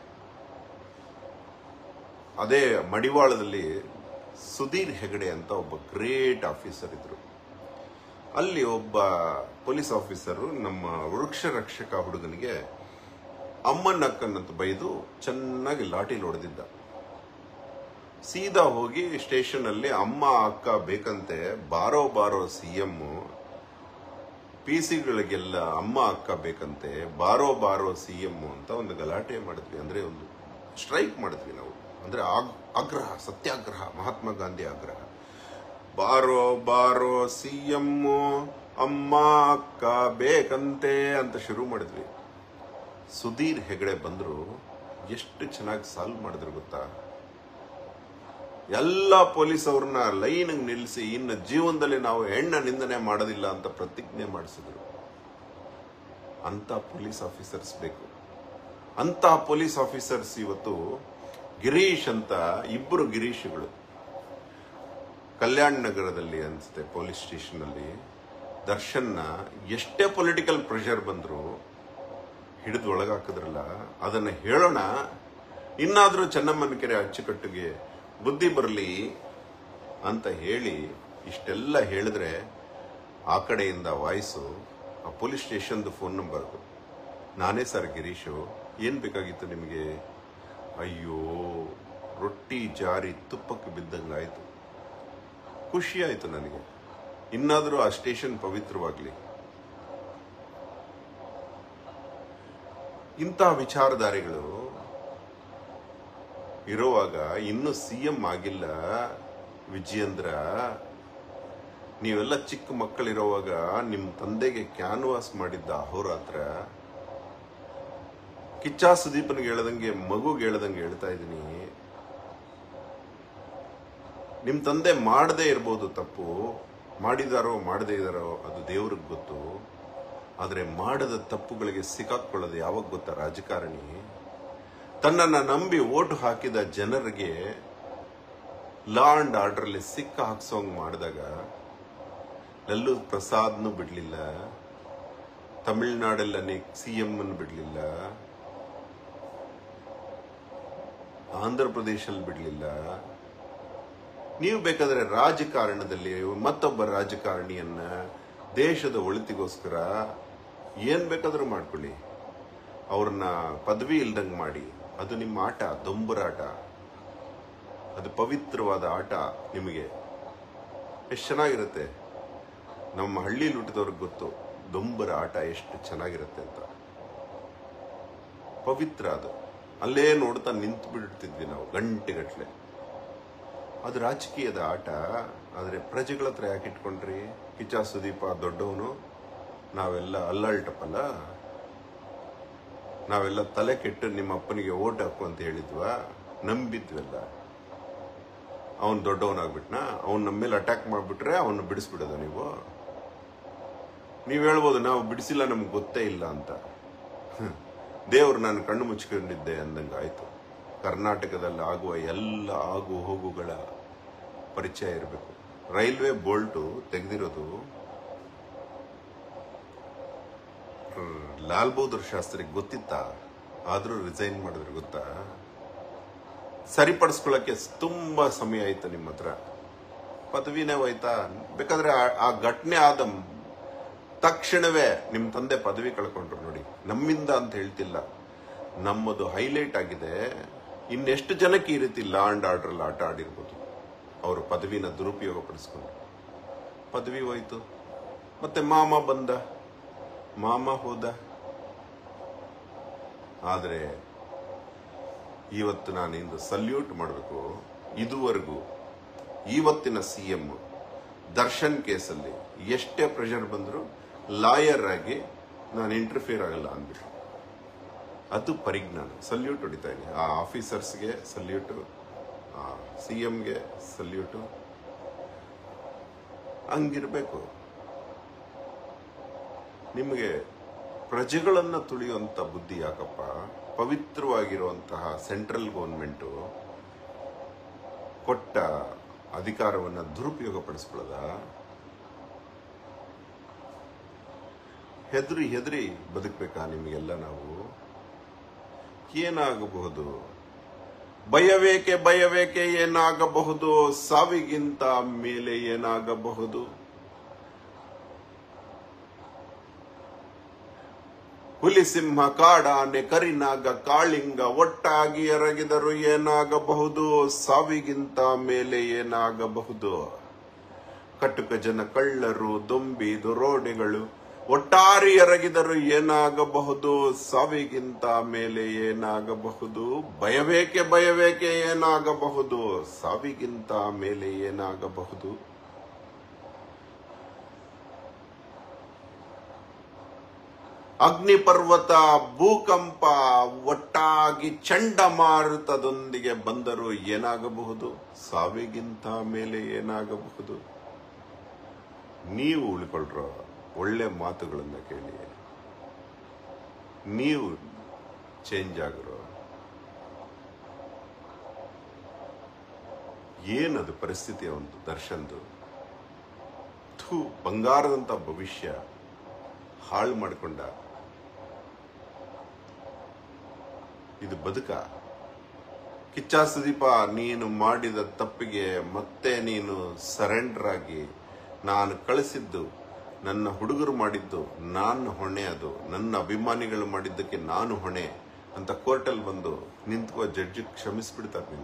Speaker 1: ಅದೇ ಮಡಿವಾಳದಲ್ಲಿ ಸುಧೀರ್ ಹೆಗಡೆ ಅಂತ ಒಬ್ಬ ಗ್ರೇಟ್ ಆಫೀಸರ್ ಇದ್ರು ಅಲ್ಲಿ ಒಬ್ಬ ಪೊಲೀಸ್ ಆಫೀಸರು ನಮ್ಮ ವೃಕ್ಷ ರಕ್ಷಕ ಹುಡುಗನಿಗೆ ಅಮ್ಮನ ಅಕ್ಕನ್ನಂತ ಬೈದು ಚೆನ್ನಾಗಿ ಲಾಟಿಲ್ ಹೊಡೆದಿದ್ದ ಸೀದಾ ಹೋಗಿ ಸ್ಟೇಷನ್ ಅಲ್ಲಿ ಅಮ್ಮ ಅಕ್ಕ ಬೇಕಂತೆ ಬಾರೋ ಬಾರೋ ಸಿ ಎಂ ಪಿ ಸಿಗಳಿಗೆಲ್ಲ ಅಮ್ಮ ಅಕ್ಕ ಬೇಕಂತೆ ಬಾರೋ ಬಾರೋ ಸಿ ಎಂ ಅಂತ ಒಂದು ಗಲಾಟೆ ಮಾಡಿದ್ವಿ ಅಂದ್ರೆ ಒಂದು ಸ್ಟ್ರೈಕ್ ಮಾಡಿದ್ವಿ ನಾವು ಅಂದ್ರೆ ಆಗ್- ಆಗ್ರಹ ಸತ್ಯಾಗ್ರಹ ಮಹಾತ್ಮ ಗಾಂಧಿ ಆಗ್ರಹ ಬಾರೋ ಬಾರೋ ಸಿ ಎಂ ಅಮ್ಮ ಅಕ್ಕ ಬೇಕಂತೆ ಅಂತ ಶುರು ಮಾಡಿದ್ವಿ ಸುಧೀರ್ ಹೆಗಡೆ ಬಂದ್ರು ಎಷ್ಟು ಚೆನ್ನಾಗಿ ಸಾಲ್ವ್ ಮಾಡಿದ್ರು ಗೊತ್ತಾ ಎಲ್ಲ ಪೊಲೀಸ್ ಅವ್ರನ್ನ ಲೈನ್ ನಿಲ್ಲಿಸಿ ಇನ್ನು ಜೀವನದಲ್ಲಿ ನಾವು ಹೆಣ್ಣ ನಿಂದನೆ ಮಾಡೋದಿಲ್ಲ ಅಂತ ಪ್ರತಿಜ್ಞೆ ಮಾಡಿಸಿದ್ರು ಅಂತ ಪೊಲೀಸ್ ಆಫೀಸರ್ಸ್ ಬೇಕು ಅಂತ ಪೊಲೀಸ್ ಆಫೀಸರ್ಸ್ ಇವತ್ತು ಗಿರೀಶ್ ಅಂತ ಇಬ್ಬರು ಗಿರೀಶ್ಗಳು ಕಲ್ಯಾಣ ನಗರದಲ್ಲಿ ಅನ್ಸುತ್ತೆ ಪೊಲೀಸ್ ಸ್ಟೇಷನ್ ಅಲ್ಲಿ ದರ್ಶನ್ನ ಎಷ್ಟೇ ಪೊಲಿಟಿಕಲ್ ಪ್ರೆಷರ್ ಬಂದ್ರು ಹಿಡಿದು ಒಳಗಾಕಿದ್ರಲ್ಲ ಅದನ್ನ ಹೇಳೋಣ ಇನ್ನಾದ್ರೂ ಚೆನ್ನಮ್ಮನ ಕೆರೆ ಅಚ್ಚುಕಟ್ಟಿಗೆ ಬುದ್ಧಿ ಬರಲಿ ಅಂತ ಹೇಳಿ ಇಷ್ಟೆಲ್ಲ ಹೇಳಿದ್ರೆ ಆ ಕಡೆಯಿಂದ ವಾಯ್ಸು ಆ ಪೊಲೀಸ್ ಸ್ಟೇಷನ್ದು ಫೋನ್ ನಂಬರ್ ನಾನೇ ಸರ್ ಗಿರೀಶು ಏನ್ ಬೇಕಾಗಿತ್ತು ನಿಮಗೆ ಅಯ್ಯೋ ರೊಟ್ಟಿ ಜಾರಿ ತುಪ್ಪಕ್ಕೆ ಬಿದ್ದಂಗಾಯ್ತು ಖುಷಿ ಆಯ್ತು ನನಗೆ ಇನ್ನಾದರೂ ಆ ಸ್ಟೇಷನ್ ಪವಿತ್ರವಾಗ್ಲಿ ಇಂಥ ವಿಚಾರಧಾರೆಗಳು ಇರುವಾಗ ಇನ್ನು ಸಿ ಎಂ ಆಗಿಲ್ಲ ವಿಜಯೇಂದ್ರ ನೀವೆಲ್ಲ ಚಿಕ್ಕ ಮಕ್ಕಳಿರುವಾಗ ನಿಮ್ಮ ತಂದೆಗೆ ಕ್ಯಾನ್ವಾಸ್ ಮಾಡಿದ್ದ ಅಹೋರಾತ್ರ ಕಿಚ್ಚ ಸುದೀಪನಿಗೆ ಹೇಳ್ದಂಗೆ ಮಗುಗೆ ಹೇಳ್ದಂಗೆ ಹೇಳ್ತಾ ಇದ್ದೀನಿ ನಿಮ್ಮ ತಂದೆ ಮಾಡದೇ ಇರ್ಬೋದು ತಪ್ಪು ಮಾಡಿದಾರೋ ಮಾಡದೇ ಇದಾರೋ ಅದು ದೇವ್ರಿಗೆ ಗೊತ್ತು ಆದರೆ ಮಾಡದ ತಪ್ಪುಗಳಿಗೆ ಸಿಕ್ಕಾಕೊಳ್ಳೋದು ಯಾವಾಗ ಗೊತ್ತಾ ರಾಜಕಾರಣಿ ತನ್ನನ್ನ ನಂಬಿ ಓಟು ಹಾಕಿದ ಜನರಿಗೆ ಲಾ ಅಂಡ್ ಆರ್ಡರ್ಲಿ ಸಿಕ್ಕ ಹಾಕ್ಸೋಂಗ್ ಮಾಡಿದಾಗ ಲಲ್ಲು ಪ್ರಸಾದ್ನು ಬಿಡ್ಲಿಲ್ಲ ತಮಿಳ್ನಾಡಲ್ಲಿ ಸಿ ಎಂ ಅನ್ನು ಬಿಡ್ಲಿಲ್ಲ ಆಂಧ್ರ ಪ್ರದೇಶಲ್ಲಿ ಬಿಡ್ಲಿಲ್ಲ ನೀವು ಬೇಕಾದ್ರೆ ರಾಜಕಾರಣದಲ್ಲಿ ಮತ್ತೊಬ್ಬ ರಾಜಕಾರಣಿಯನ್ನ ದೇಶದ ಒಳಿತಿಗೋಸ್ಕರ ಏನ್ ಬೇಕಾದ್ರೂ ಮಾಡ್ಕೊಳ್ಳಿ ಅವ್ರನ್ನ ಪದವಿ ಇಲ್ದಂಗೆ ಮಾಡಿ ಅದು ನಿಮ್ಮ ಆಟ ದೊಂಬರಾಟ ಅದು ಪವಿತ್ರವಾದ ಆಟ ನಿಮಗೆ ಎಷ್ಟು ಚೆನ್ನಾಗಿರುತ್ತೆ ನಮ್ಮ ಹಳ್ಳಿಲಿ ಹುಟ್ಟಿದವ್ರಿಗೆ ಗೊತ್ತು ದೊಂಬರ ಆಟ ಎಷ್ಟು ಚೆನ್ನಾಗಿರುತ್ತೆ ಅಂತ ಪವಿತ್ರ ಅದು ಅಲ್ಲೇ ನೋಡ್ತಾ ನಿಂತು ಬಿಡ್ತಿದ್ವಿ ನಾವು ಗಂಟೆಗಟ್ಲೆ ಅದು ರಾಜಕೀಯದ ಆಟ ಆದರೆ ಪ್ರಜೆಗಳ ಹತ್ರ ಯಾಕೆ ಇಟ್ಕೊಂಡ್ರಿ ಕಿಚ್ಚ ಸುದೀಪ ದೊಡ್ಡವನು ನಾವೆಲ್ಲ ಅಲ್ಲಲ್ಟಪ್ಪಲ್ಲ ನಾವೆಲ್ಲ ತಲೆ ಕೆಟ್ಟು ನಿಮ್ಮ ಅಪ್ಪನಿಗೆ ಓಟ್ ಹಾಕು ಅಂತ ಹೇಳಿದ್ವಾ ನಂಬಿದ್ವಲ್ಲ ಅವನು ದೊಡ್ಡವನಾಗ್ಬಿಟ್ನ ಅವ್ನು ನಮ್ಮ ಮೇಲೆ ಅಟ್ಯಾಕ್ ಮಾಡಿಬಿಟ್ರೆ ಅವನು ಬಿಡಿಸ್ಬಿಡೋದ ನೀವು ನೀವು ಹೇಳ್ಬೋದು ನಾವು ಬಿಡಿಸಿಲ್ಲ ನಮ್ಗೆ ಗೊತ್ತೇ ಇಲ್ಲ ಅಂತ ಹ್ಮ್. ದೇವ್ರು ನಾನು ಕಣ್ಣು ಮುಚ್ಕೊಂಡಿದ್ದೆ ಅಂದಂಗೆ ಆಯ್ತು ಕರ್ನಾಟಕದಲ್ಲಿ ಆಗುವ ಎಲ್ಲ ಆಗು ಹೋಗುಗಳ ಪರಿಚಯ ಇರಬೇಕು ರೈಲ್ವೆ ಬೋಲ್ಟು ತೆಗೆದಿರೋದು ಲಾಲ್ ಬಹದ್ದೂರ್ ಶಾಸ್ತ್ರಿಗೆ ಗೊತ್ತಿತ್ತಾ ಆದ್ರೂ ರಿಸೈನ್ ಮಾಡಿದ್ರೆ ಗೊತ್ತಾ ಸರಿಪಡಿಸ್ಕೊಳ್ಳಕ್ಕೆ ತುಂಬಾ ಸಮಯ ಆಯ್ತು ನಿಮ್ಮ ಹತ್ರ ಪದವಿನೇ ಹೋಯ್ತಾ ಬೇಕಾದ್ರೆ ಆ- ಆ ಘಟನೆ ಆದ ಮ್- ತಕ್ಷಣವೇ ನಿಮ್ಮ ತಂದೆ ಪದವಿ ಕಳ್ಕೊಂಡ್ರು ನೋಡಿ ನಮ್ಮಿಂದ ಅಂತ ಹೇಳ್ತಿಲ್ಲ ನಮ್ಮದು ಹೈಲೈಟ್ ಆಗಿದೆ ಇನ್ನೆಷ್ಟು ಜನಕ್ಕೆ ಈ ರೀತಿ ಲಾ ಅಂಡ್ ಆರ್ಡರ್ ಆಟ ಆಡಿರ್ಬೋದು ಅವರು ಪದವಿನ ದುರುಪಯೋಗ ಪಡಿಸ್ಕೊಂಡು ಪದವಿ ಹೋಯ್ತು ಮತ್ತೆ ಮಾಮ ಬಂದ ಮಾಮ ಹೋದ ಆದರೆ ಇವತ್ತು ನಾನು ಇಂದು ಸಲ್ಯೂಟ್ ಮಾಡಬೇಕು ಇದುವರೆಗೂ ಇವತ್ತಿನ ಸಿ ಎಂ ದರ್ಶನ್ ಕೇಸಲ್ಲಿ ಎಷ್ಟೇ ಪ್ರೆಷರ್ ಬಂದರೂ ಲಾಯರ್ ಆಗಿ ನಾನು ಇಂಟರ್ಫಿಯರ್ ಆಗಲ್ಲ ಅಂದ್ಬಿಟ್ಟು ಅದು ಪರಿಜ್ಞಾನ ಸಲ್ಯೂಟ್ ಹೊಡಿತಾ ಇದ್ದೀನಿ ಆ ಆಫೀಸರ್ಸ್ಗೆ ಸಲ್ಯೂಟು ಆ ಸಿ ಎಂಗೆ ಸಲ್ಯೂಟು ಹಂಗಿರ್ಬೇಕು ನಿಮಗೆ ಪ್ರಜೆಗಳನ್ನ ತುಳಿಯುವಂತ ಬುದ್ಧಿ ಯಾಕಪ್ಪ ಪವಿತ್ರವಾಗಿರುವಂತಹ ಸೆಂಟ್ರಲ್ ಗೌರ್ಮೆಂಟು ಕೊಟ್ಟ ಅಧಿಕಾರವನ್ನ ದುರುಪಯೋಗ ಪಡಿಸ್ಕೊಳ್ಳದ ಹೆದರಿ ಹೆದರಿ ಬದುಕಬೇಕಾ ನಿಮಗೆಲ್ಲ ನಾವು ಏನಾಗಬಹುದು ಭಯವೇಕೆ ಭಯವೇಕೆ ಏನಾಗಬಹುದು ಸಾವಿಗಿಂತ ಮೇಲೆ ಏನಾಗಬಹುದು ಹುಲಿ ಸಿಂಹ ಕಾಡಾನೆ ಕರಿನಾಗ ಕಾಳಿಂಗ ಒಟ್ಟಾಗಿ ಎರಗಿದರು ಏನಾಗಬಹುದು ಸಾವಿಗಿಂತ ಮೇಲೆ ಏನಾಗಬಹುದು ಕಟುಕ ಜನ ಕಳ್ಳರು ದೊಂಬಿ ದರೋಡೆಗಳು ಒಟ್ಟಾರಿ ಎರಗಿದರು ಏನಾಗಬಹುದು ಸಾವಿಗಿಂತ ಮೇಲೆ ಏನಾಗಬಹುದು ಭಯವೇಕೆ ಭಯವೇಕೆ ಏನಾಗಬಹುದು ಸಾವಿಗಿಂತ ಮೇಲೆ ಏನಾಗಬಹುದು ಅಗ್ನಿಪರ್ವತ ಭೂಕಂಪ ಒಟ್ಟಾಗಿ ಚಂಡಮಾರುತದೊಂದಿಗೆ ಬಂದರೂ ಏನಾಗಬಹುದು ಸಾವಿಗಿಂತ ಮೇಲೆ ಏನಾಗಬಹುದು ನೀವು ಉಳ್ಕೊಳ್ರೋ ಒಳ್ಳೆ ಮಾತುಗಳನ್ನ ಕೇಳಿ ನೀವು ಚೇಂಜ್ ಆಗಿರೋ ಏನದು ಪರಿಸ್ಥಿತಿ ಒಂದು ದರ್ಶನ್ದು ಥೂ ಬಂಗಾರದಂತ ಭವಿಷ್ಯ ಹಾಳು ಮಾಡಿಕೊಂಡ ಇದು ಬದುಕ ಕಿಚ್ಚ ಸುದೀಪ ನೀನು ಮಾಡಿದ ತಪ್ಪಿಗೆ ಮತ್ತೆ ನೀನು ಸರೆಂಡರ್ ಆಗಿ ನಾನು ಕಳಿಸಿದ್ದು ನನ್ನ ಹುಡುಗರು ಮಾಡಿದ್ದು ನಾನು ಹೊಣೆ ಅದು ನನ್ನ ಅಭಿಮಾನಿಗಳು ಮಾಡಿದ್ದಕ್ಕೆ ನಾನು ಹೊಣೆ ಅಂತ ಕೋರ್ಟಲ್ಲಿ ಬಂದು ನಿಂತ್ಕೋ ಜಡ್ಜಿ ಕ್ಷಮಿಸ್ಬಿಡ್ತಾರೆ ನೀನು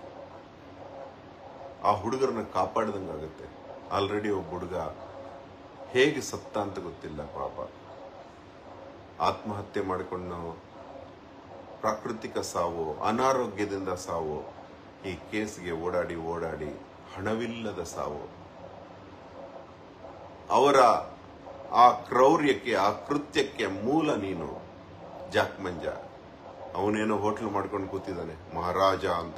Speaker 1: ಆ ಹುಡುಗರನ್ನ ಕಾಪಾಡ್ದಂಗಾಗುತ್ತೆ ಆಲ್ರೆಡಿ ಒಬ್ಬ ಹುಡುಗ ಹೇಗೆ ಸತ್ತ ಅಂತ ಗೊತ್ತಿಲ್ಲ ಪಾಪ ಆತ್ಮಹತ್ಯೆ ಮಾಡಿಕೊಂಡು ಪ್ರಾಕೃತಿಕ ಸಾವು ಅನಾರೋಗ್ಯದಿಂದ ಸಾವು ಈ ಕೇಸ್ಗೆ ಓಡಾಡಿ ಓಡಾಡಿ ಹಣವಿಲ್ಲದ ಸಾವು ಅವರ ಆ ಕ್ರೌರ್ಯಕ್ಕೆ ಆ ಕೃತ್ಯಕ್ಕೆ ಮೂಲ ನೀನು ಜಾಕ್ ಮಂಜ ಅವನೇನೋ ಹೋಟ್ಲ್ ಮಾಡ್ಕೊಂಡು ಕೂತಿದ್ದಾನೆ ಮಹಾರಾಜ ಅಂತ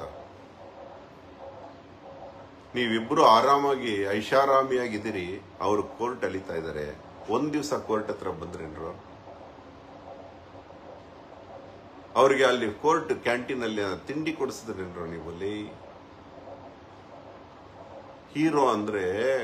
Speaker 1: ನೀವಿಬ್ರು ಆರಾಮಾಗಿ ಐಷಾರಾಮಿಯಾಗಿದ್ದೀರಿ ಅವರು ಕೋರ್ಟ್ ಅಲಿತಾ ಇದ್ದಾರೆ ಒಂದ್ ದಿವಸ ಕೋರ್ಟ್ ಹತ್ರ ಬಂದ್ರೇನ್ರು ಅವ್ರಿಗೆ ಅಲ್ಲಿ ಕೋರ್ಟ್ ಕ್ಯಾಂಟೀನ್ ಅಲ್ಲಿ ತಿಂಡಿ ಕೊಡಿಸಿದ್ರೇನ್ರು ನೀವು ಅಲ್ಲಿ ಹೀರೋ ಅಂದ್ರೆ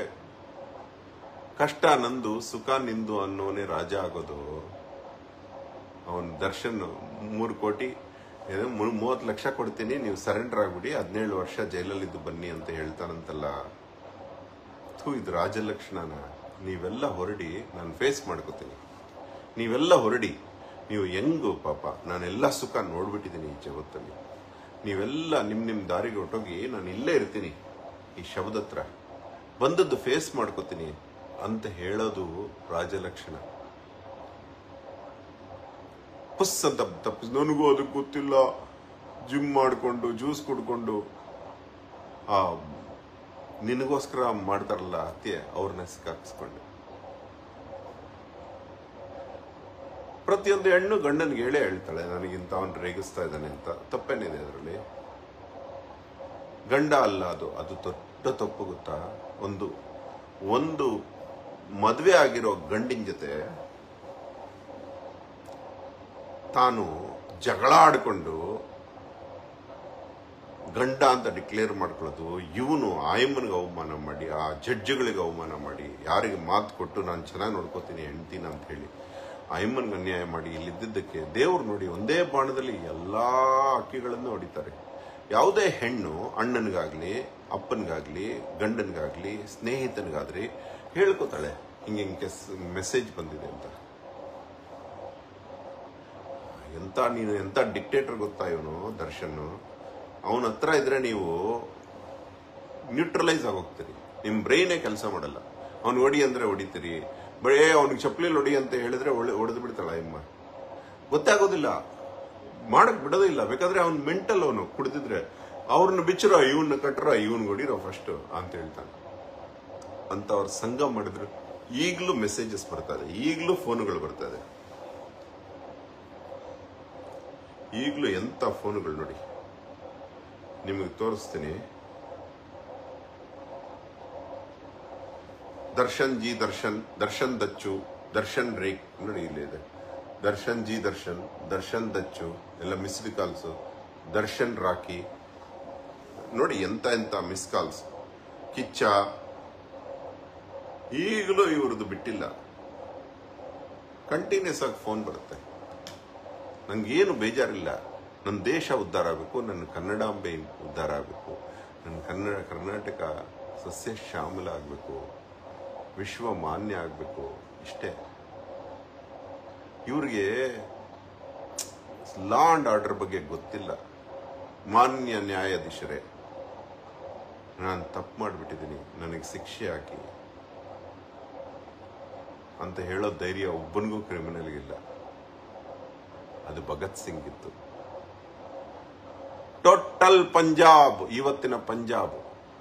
Speaker 1: ಕಷ್ಟ ನಂದು ಸುಖ ನಿಂದು ಅನ್ನೋನೇ ರಾಜ ಆಗೋದು ಅವನ್ ದರ್ಶನ್ ಮೂರು ಕೋಟಿ ಏನು ಮೂ- ಮೂವತ್ತು ಲಕ್ಷ ಕೊಡ್ತೀನಿ ನೀವು ಸರೆಂಡರ್ ಆಗ್ಬಿಡಿ ಹದಿನೇಳು ವರ್ಷ ಜೈಲಲ್ಲಿದ್ದು ಬನ್ನಿ ಅಂತ ಹೇಳ್ತಾನಂತಲ್ಲ ಥೂ ಇದು ರಾಜಲಕ್ಷಣನ ನೀವೆಲ್ಲ ಹೊರಡಿ ನಾನು ಫೇಸ್ ಮಾಡ್ಕೋತೀನಿ ನೀವೆಲ್ಲ ಹೊರಡಿ ನೀವು ಹೆಂಗು ಪಾಪ ನಾನೆಲ್ಲ ಸುಖ ನೋಡ್ಬಿಟ್ಟಿದ್ದೀನಿ ಈ ಜಗತ್ತಲ್ಲಿ ನೀವೆಲ್ಲ ನಿಮ್ ನಿಮ್ ದಾರಿಗೆ ಹೊಟ್ಟೋಗಿ ನಾನು ಇಲ್ಲೇ ಇರ್ತೀನಿ ಈ ಶಬ್ದ ಹತ್ರ ಬಂದದ್ದು ಫೇಸ್ ಮಾಡ್ಕೋತೀನಿ ಅಂತ ಹೇಳೋದು ರಾಜಲಕ್ಷಣ ಪುಸ್ ಅಂತ ತಪ್ಪಿಸ್ ನನಗೂ ಅದಕ್ಕೆ ಗೊತ್ತಿಲ್ಲ ಜಿಮ್ ಮಾಡಿಕೊಂಡು ಜ್ಯೂಸ್ ಕುಡ್ಕೊಂಡು ಆ ನಿನಗೋಸ್ಕರ ಮಾಡ್ತಾರಲ್ಲ ಹತ್ಯೆ ಅವ್ರನ್ನ ಸಿಕ್ಕಾಕಿಸ್ಕೊಂಡು ಪ್ರತಿಯೊಂದು ಹೆಣ್ಣು ಗಂಡನಿಗೆ ಹೇಳೇ ಹೇಳ್ತಾಳೆ ನನಗಿಂತ ಅವನು ರೇಗಿಸ್ತಾ ಇದ್ದಾನೆ ಅಂತ ತಪ್ಪೇನಿದೆ ಅದರಲ್ಲಿ ಗಂಡ ಅಲ್ಲ ಅದು ಅದು ದೊಡ್ಡ ತಪ್ಪು ಗೊತ್ತಾ ಒಂದು ಒಂದು ಮದುವೆ ಆಗಿರೋ ಗಂಡಿನ ಜೊತೆ ತಾನು ಜಗಳ ಆಡ್ಕೊಂಡು ಗಂಡ ಅಂತ ಡಿಕ್ಲೇರ್ ಮಾಡ್ಕೊಳ್ಳೋದು ಇವನು ಆಯಮ್ಮನಿಗೆ ಅವಮಾನ ಮಾಡಿ ಆ ಜಡ್ಜ್ಗಳಿಗೆ ಅವಮಾನ ಮಾಡಿ ಯಾರಿಗೆ ಮಾತು ಕೊಟ್ಟು ನಾನು ಚೆನ್ನಾಗಿ ನೋಡ್ಕೋತೀನಿ ಹೆಂಡ್ತಿನ ಅಂತ ಹೇಳಿ ಆಯಮ್ಮನಿಗೆ ಅನ್ಯಾಯ ಮಾಡಿ ಇಲ್ಲಿದ್ದಕ್ಕೆ ದೇವ್ರು ನೋಡಿ ಒಂದೇ ಬಾಣದಲ್ಲಿ ಎಲ್ಲಾ ಅಕ್ಕಿಗಳನ್ನು ಹೊಡಿತಾರೆ ಯಾವುದೇ ಹೆಣ್ಣು ಅಣ್ಣನಿಗಾಗ್ಲಿ ಅಪ್ಪನಿಗಾಗ್ಲಿ ಗಂಡನಿಗಾಗ್ಲಿ ಸ್ನೇಹಿತನಿಗಾದ್ರಿ ಹೇಳ್ಕೊತಾಳೆ ಹಿಂಗೆ ಹಿಂಗೆ ಮೆಸೇಜ್ ಬಂದಿದೆ ಅಂತ ಎಂತ ನೀನು ಎಂತ ಡಿಕ್ಟೇಟರ್ ಗೊತ್ತಾ ಇವನು ದರ್ಶನ್ ಅವನ ಹತ್ರ ಇದ್ರೆ ನೀವು ನ್ಯೂಟ್ರಲೈಸ್ ಆಗೋಗ್ತೀರಿ ನಿಮ್ ಬ್ರೈನೇ ಕೆಲಸ ಮಾಡಲ್ಲ ಅವ್ನು ಹೊಡಿ ಅಂದ್ರೆ ಹೊಡಿತೀರಿ ಬರೇ ಅವ್ನಿಗೆ ಚಪ್ಪಲಿ ಹೊಡಿ ಅಂತ ಹೇಳಿದ್ರೆ ಒಳ್ಳೆ ಹೊಡೆದು ಬಿಡ್ತಾಳ ಅಮ್ಮ ಗೊತ್ತಾಗೋದಿಲ್ಲ ಮಾಡಕ್ ಬಿಡೋದಿಲ್ಲ ಬೇಕಾದ್ರೆ ಅವ್ನ್ ಮೆಂಟಲ್ ಅವನು ಕುಡಿದಿದ್ರೆ ಅವ್ರನ್ನ ಬಿಚ್ಚರೋ ಇವನ್ನ ಕಟ್ಟರೋ ಇವನ್ ಹೊಡಿರೋ ಫಸ್ಟ್ ಅಂತ ಹೇಳ್ತಾನೆ ಅಂತ ಅವ್ರ ಸಂಘ ಮಾಡಿದ್ರು ಈಗಲೂ ಮೆಸೇಜಸ್ ಬರ್ತಾ ಇದೆ ಈಗಲೂ ಫೋನ್ಗಳು ಬರ್ತಾ ಇದೆ ಈಗಲೂ ಎಂತ ಫೋನ್ಗಳು ನೋಡಿ ನಿಮಗೆ ತೋರಿಸ್ತೀನಿ ದರ್ಶನ್ ಜಿ ದರ್ಶನ್ ದರ್ಶನ್ ದಚ್ಚು ದರ್ಶನ್ ರೇಕ್ ನೋಡಿ ಇಲ್ಲಿ ಇದೆ ದರ್ಶನ್ ಜಿ ದರ್ಶನ್ ದರ್ಶನ್ ದಚ್ಚು ಎಲ್ಲ ಮಿಸ್ಡ್ ಕಾಲ್ಸ್ ದರ್ಶನ್ ರಾಕಿ ನೋಡಿ ಎಂತ ಎಂತ ಮಿಸ್ ಕಾಲ್ಸ್ ಕಿಚ್ಚ ಈಗಲೂ ಇವ್ರದ್ದು ಬಿಟ್ಟಿಲ್ಲ ಕಂಟಿನ್ಯೂಸ್ ಆಗಿ ಫೋನ್ ಬರುತ್ತೆ ನಂಗೇನು ಬೇಜಾರಿಲ್ಲ ನನ್ನ ದೇಶ ಉದ್ಧಾರ ಆಗಬೇಕು ನನ್ನ ಕನ್ನಡಾಂಬೆ ಉದ್ಧಾರ ಆಗಬೇಕು ನನ್ನ ಕನ್ನಡ ಕರ್ನಾಟಕ ಸಸ್ಯ ಶ್ಯಾಮಲ ಆಗಬೇಕು ವಿಶ್ವ ಮಾನ್ಯ ಆಗಬೇಕು ಇಷ್ಟೇ ಇವ್ರಿಗೆ ಲಾ ಅಂಡ್ ಆರ್ಡರ್ ಬಗ್ಗೆ ಗೊತ್ತಿಲ್ಲ ಮಾನ್ಯ ನ್ಯಾಯಾಧೀಶರೇ ನಾನು ತಪ್ಪು ಮಾಡಿಬಿಟ್ಟಿದ್ದೀನಿ ನನಗೆ ಶಿಕ್ಷೆ ಹಾಕಿ ಅಂತ ಹೇಳೋ ಧೈರ್ಯ ಒಬ್ಬನಿಗೂ ಕ್ರಿಮಿನಲ್ಗಿಲ್ಲ ಅದು ಭಗತ್ ಸಿಂಗ್ ಇತ್ತು ಟೋಟಲ್ ಪಂಜಾಬ್ ಇವತ್ತಿನ ಪಂಜಾಬ್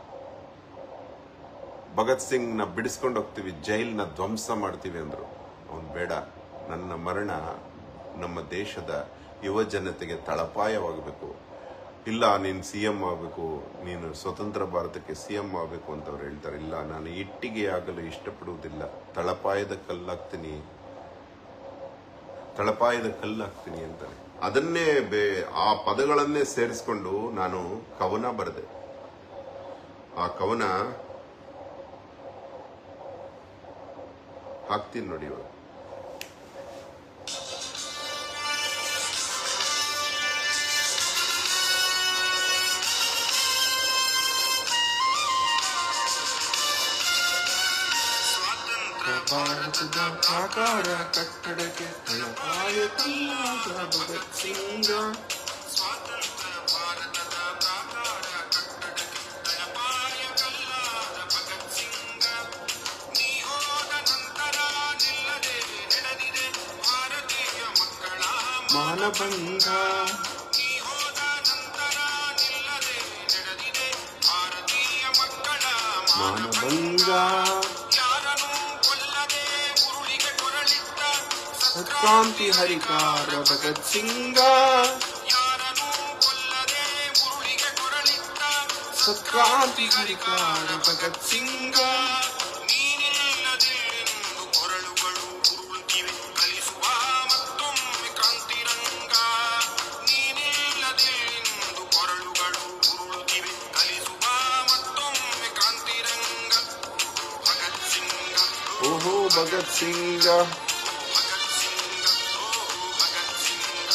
Speaker 1: ಭಗತ್ ಸಿಂಗ್ ನ ಬಿಡಿಸ್ಕೊಂಡು ಹೋಗ್ತೀವಿ ಜೈಲ್ನ ಧ್ವಂಸ ಮಾಡ್ತೀವಿ ಅಂದ್ರು ಅವನ್ ಬೇಡ ನನ್ನ ಮರಣ ನಮ್ಮ ದೇಶದ ಯುವ ಜನತೆಗೆ ತಳಪಾಯವಾಗಬೇಕು ಇಲ್ಲ ನೀನು ಸಿ ಎಂ ಆಗಬೇಕು ನೀನು ಸ್ವತಂತ್ರ ಭಾರತಕ್ಕೆ ಸಿ ಎಂ ಆಗಬೇಕು ಅಂತ ಅವ್ರು ಹೇಳ್ತಾರೆ ಇಲ್ಲ ನಾನು ಇಟ್ಟಿಗೆ ಆಗಲು ಇಷ್ಟಪಡುವುದಿಲ್ಲ ತಳಪಾಯದ ಕಲ್ಲಾಗ್ತೀನಿ ತಳಪಾಯದ ಕಲ್ಲಾಗ್ತೀನಿ ಅಂತಾನೆ ಅದನ್ನೇ ಬೇ ಆ ಪದಗಳನ್ನೇ ಸೇರಿಸ್ಕೊಂಡು ನಾನು ಕವನ ಬರೆದೆ ಆ ಕವನ ಹಾಕ್ತೀನಿ ನೋಡಿ ಇವಾಗ
Speaker 2: ಭಾರತದ ಆಕಾರ ಕಟ್ಟಡಕ್ಕೆ ತಳಪಾಯ ಕಲ್ಲಾದ ಭಗತ್ ಸಿಂಗ ಸ್ವಾತಂತ್ರ್ಯ ಭಾರತದ ಪ್ರಾಕಾರ ಕಟ್ಟಡಕ್ಕೆ ತಳಪಾಯ ಕಲ್ಲಾದ ಭಗತ್ ಸಿಂಗ ನೀ ಹೋದ ನಂತರ ನಿಲ್ಲದೆ ನಡೆದಿದೆ ಭಾರತೀಯ ಮಕ್ಕಳ ಮಾನಭಂಗ
Speaker 1: ಮಾನಭಂಗ
Speaker 2: ಯಾರನೂ ಕೊಲ್ಲದೆ ಉರುಳಿಗೆ ಕೊರಳಿಟ್ಟ
Speaker 1: ಸತ್ಕ್ರಾಂತಿ ಹರಿಕಾರ ಭಗತ್ ಸಿಂಗ
Speaker 2: ಯಾರನೂ ಕೊಲ್ಲದೆ ಉರುಳಿಗೆ ಕೊರಳಿಟ್ಟ
Speaker 1: ಸತ್ಕ್ರಾಂತಿ ಹರಿಕಾರ ಭಗತ್ ಸಿಂಗ
Speaker 2: ನೀನಿಲ್ಲದೆಂದು ಕೊರಳುಗಳು ಉರುಳುತ್ತಿವೆ ಕಲಿಸುವ ಮತ್ತೊಮ್ಮೆ ಕ್ರಾಂತಿರಂಗ ನೀನಿಲ್ಲದೆಂದು ಕೊರಳುಗಳು ಉರುಳುತ್ತಿವೆ ಕಲಿಸುವ ಮತ್ತೊಮ್ಮೆ ಕ್ರಾಂತಿರಂಗ ಭಗತ್ ಸಿಂಗ
Speaker 1: ಓಹೋ ಭಗತ್ ಸಿಂಗ
Speaker 2: ಭಗತ್ ಸಿಂಗ ಓ ಭಗತ್ ಸಿಂಗ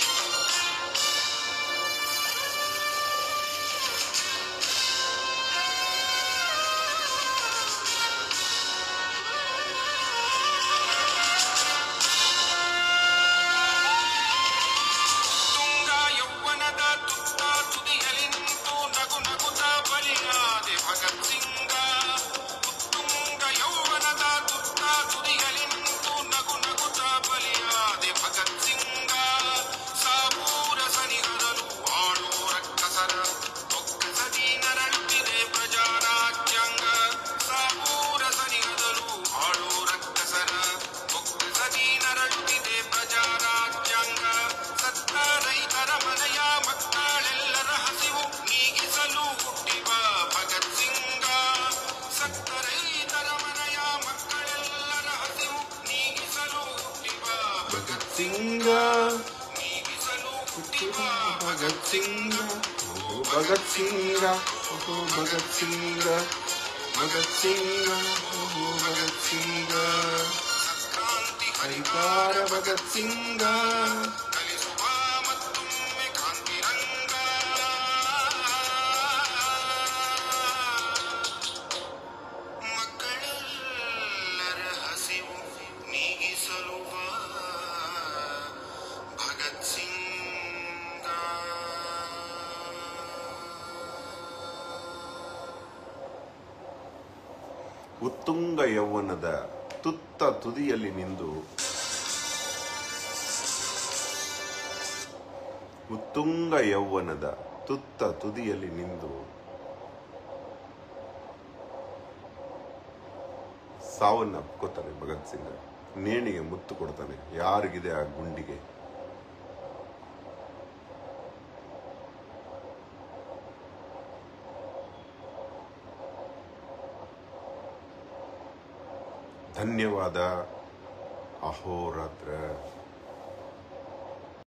Speaker 2: ತುಂಗ ಯೌವನದ ತುತ್ತ ತುದಿಯಲ್ಲಿ ನಿಂತು ನಗು ನಗುತ್ತ ಬಲಿಯಾದೆ ಭಗತ್ ಸಿಂಗ ತುಂಗ ಯೌವನದ ತುತ್ತ ತುದಿಯಲ್ಲಿ ನಿಂತು ನಗು ನಗುತ್ತ ಬಲಿಯಾದೆ ಭಗತ್ ಸಿಂಗ ಸಾಬೂರ ಸನಿಹರಲು ಆಳೋ ರಕ್ಕಸರ ಒಕ್ಕಸದಿ ನರಳುತ್ತಿದೆ ಪ್ರಜಾರಾಜ್ಯಾಂಗ ಸಾಬೂರ ಸನಿಹರಲು ಆಳೋ ರಕ್ಕಸರ ಒಕ್ಕಸದಿ ನರಳುತ್ತಿದೆ ಪ್ರಜಾರಾಜ್ಯಾಂಗ ಸತ್ತ ರೈತರ ಮನೆಯ ಮಕ್ಕಳೆಲ್ಲರ ಹಸಿವು ನೀಗಿಸಲು ಹುಟ್ಟಿವ ಭಗತ್ ಸಿಂಗ ಸತ್ತ ರೈತರ ಮನೆಯ ಮಕ್ಕಳೆಲ್ಲರ ಹಸಿವು ನೀಗಿಸಲು ಹುಟ್ಟಿವ ಭಗತ್
Speaker 1: ಸಿಂಗ
Speaker 2: ನೀಗಿಸಲು ಹುಟ್ಟಿವ
Speaker 1: ಭಗತ್ ಸಿಂಗ ಓಹೋ ಭಗತ್ ಸಿಂಗ ಓಹೋ ಭಗತ್ ಸಿಂಗ ಭಗತ್ ಸಿಂಗ ಓಹೋ ಭಗತ್ ಸಿಂಗ
Speaker 2: ಕ್ರಾಂತಿ
Speaker 1: ಹರಿಕಾರ ಭಗತ್ ಸಿಂಗ
Speaker 2: ಕಲಿಸುವ ಮತ್ತೊಮ್ಮೆ ಕ್ರಾಂತಿರಂಗ ಮಕ್ಕಳೆಲ್ಲರ ಹಸಿವು ನೀಗಿಸಲು ಬಾ ಭಗತ್ ಸಿಂಗ
Speaker 1: ಉತ್ತುಂಗ ಯೌವನದ ತುತ್ತ ತುದಿಯಲ್ಲಿ ನಿಂದು ಉತ್ತುಂಗ ಯೌವನದ ತುತ್ತ ತುದಿಯಲ್ಲಿ ನಿಂದು ಸಾವನ್ನ ಅಪ್ಕೋತಾನೆ ಭಗತ್ ಸಿಂಗ್ ನೇಣಿಗೆ ಮುತ್ತು ಕೊಡ್ತಾನೆ ಯಾರಿಗಿದೆ ಆ ಗುಂಡಿಗೆ ಧನ್ಯವಾದ ಅಹೋರಾತ್ರ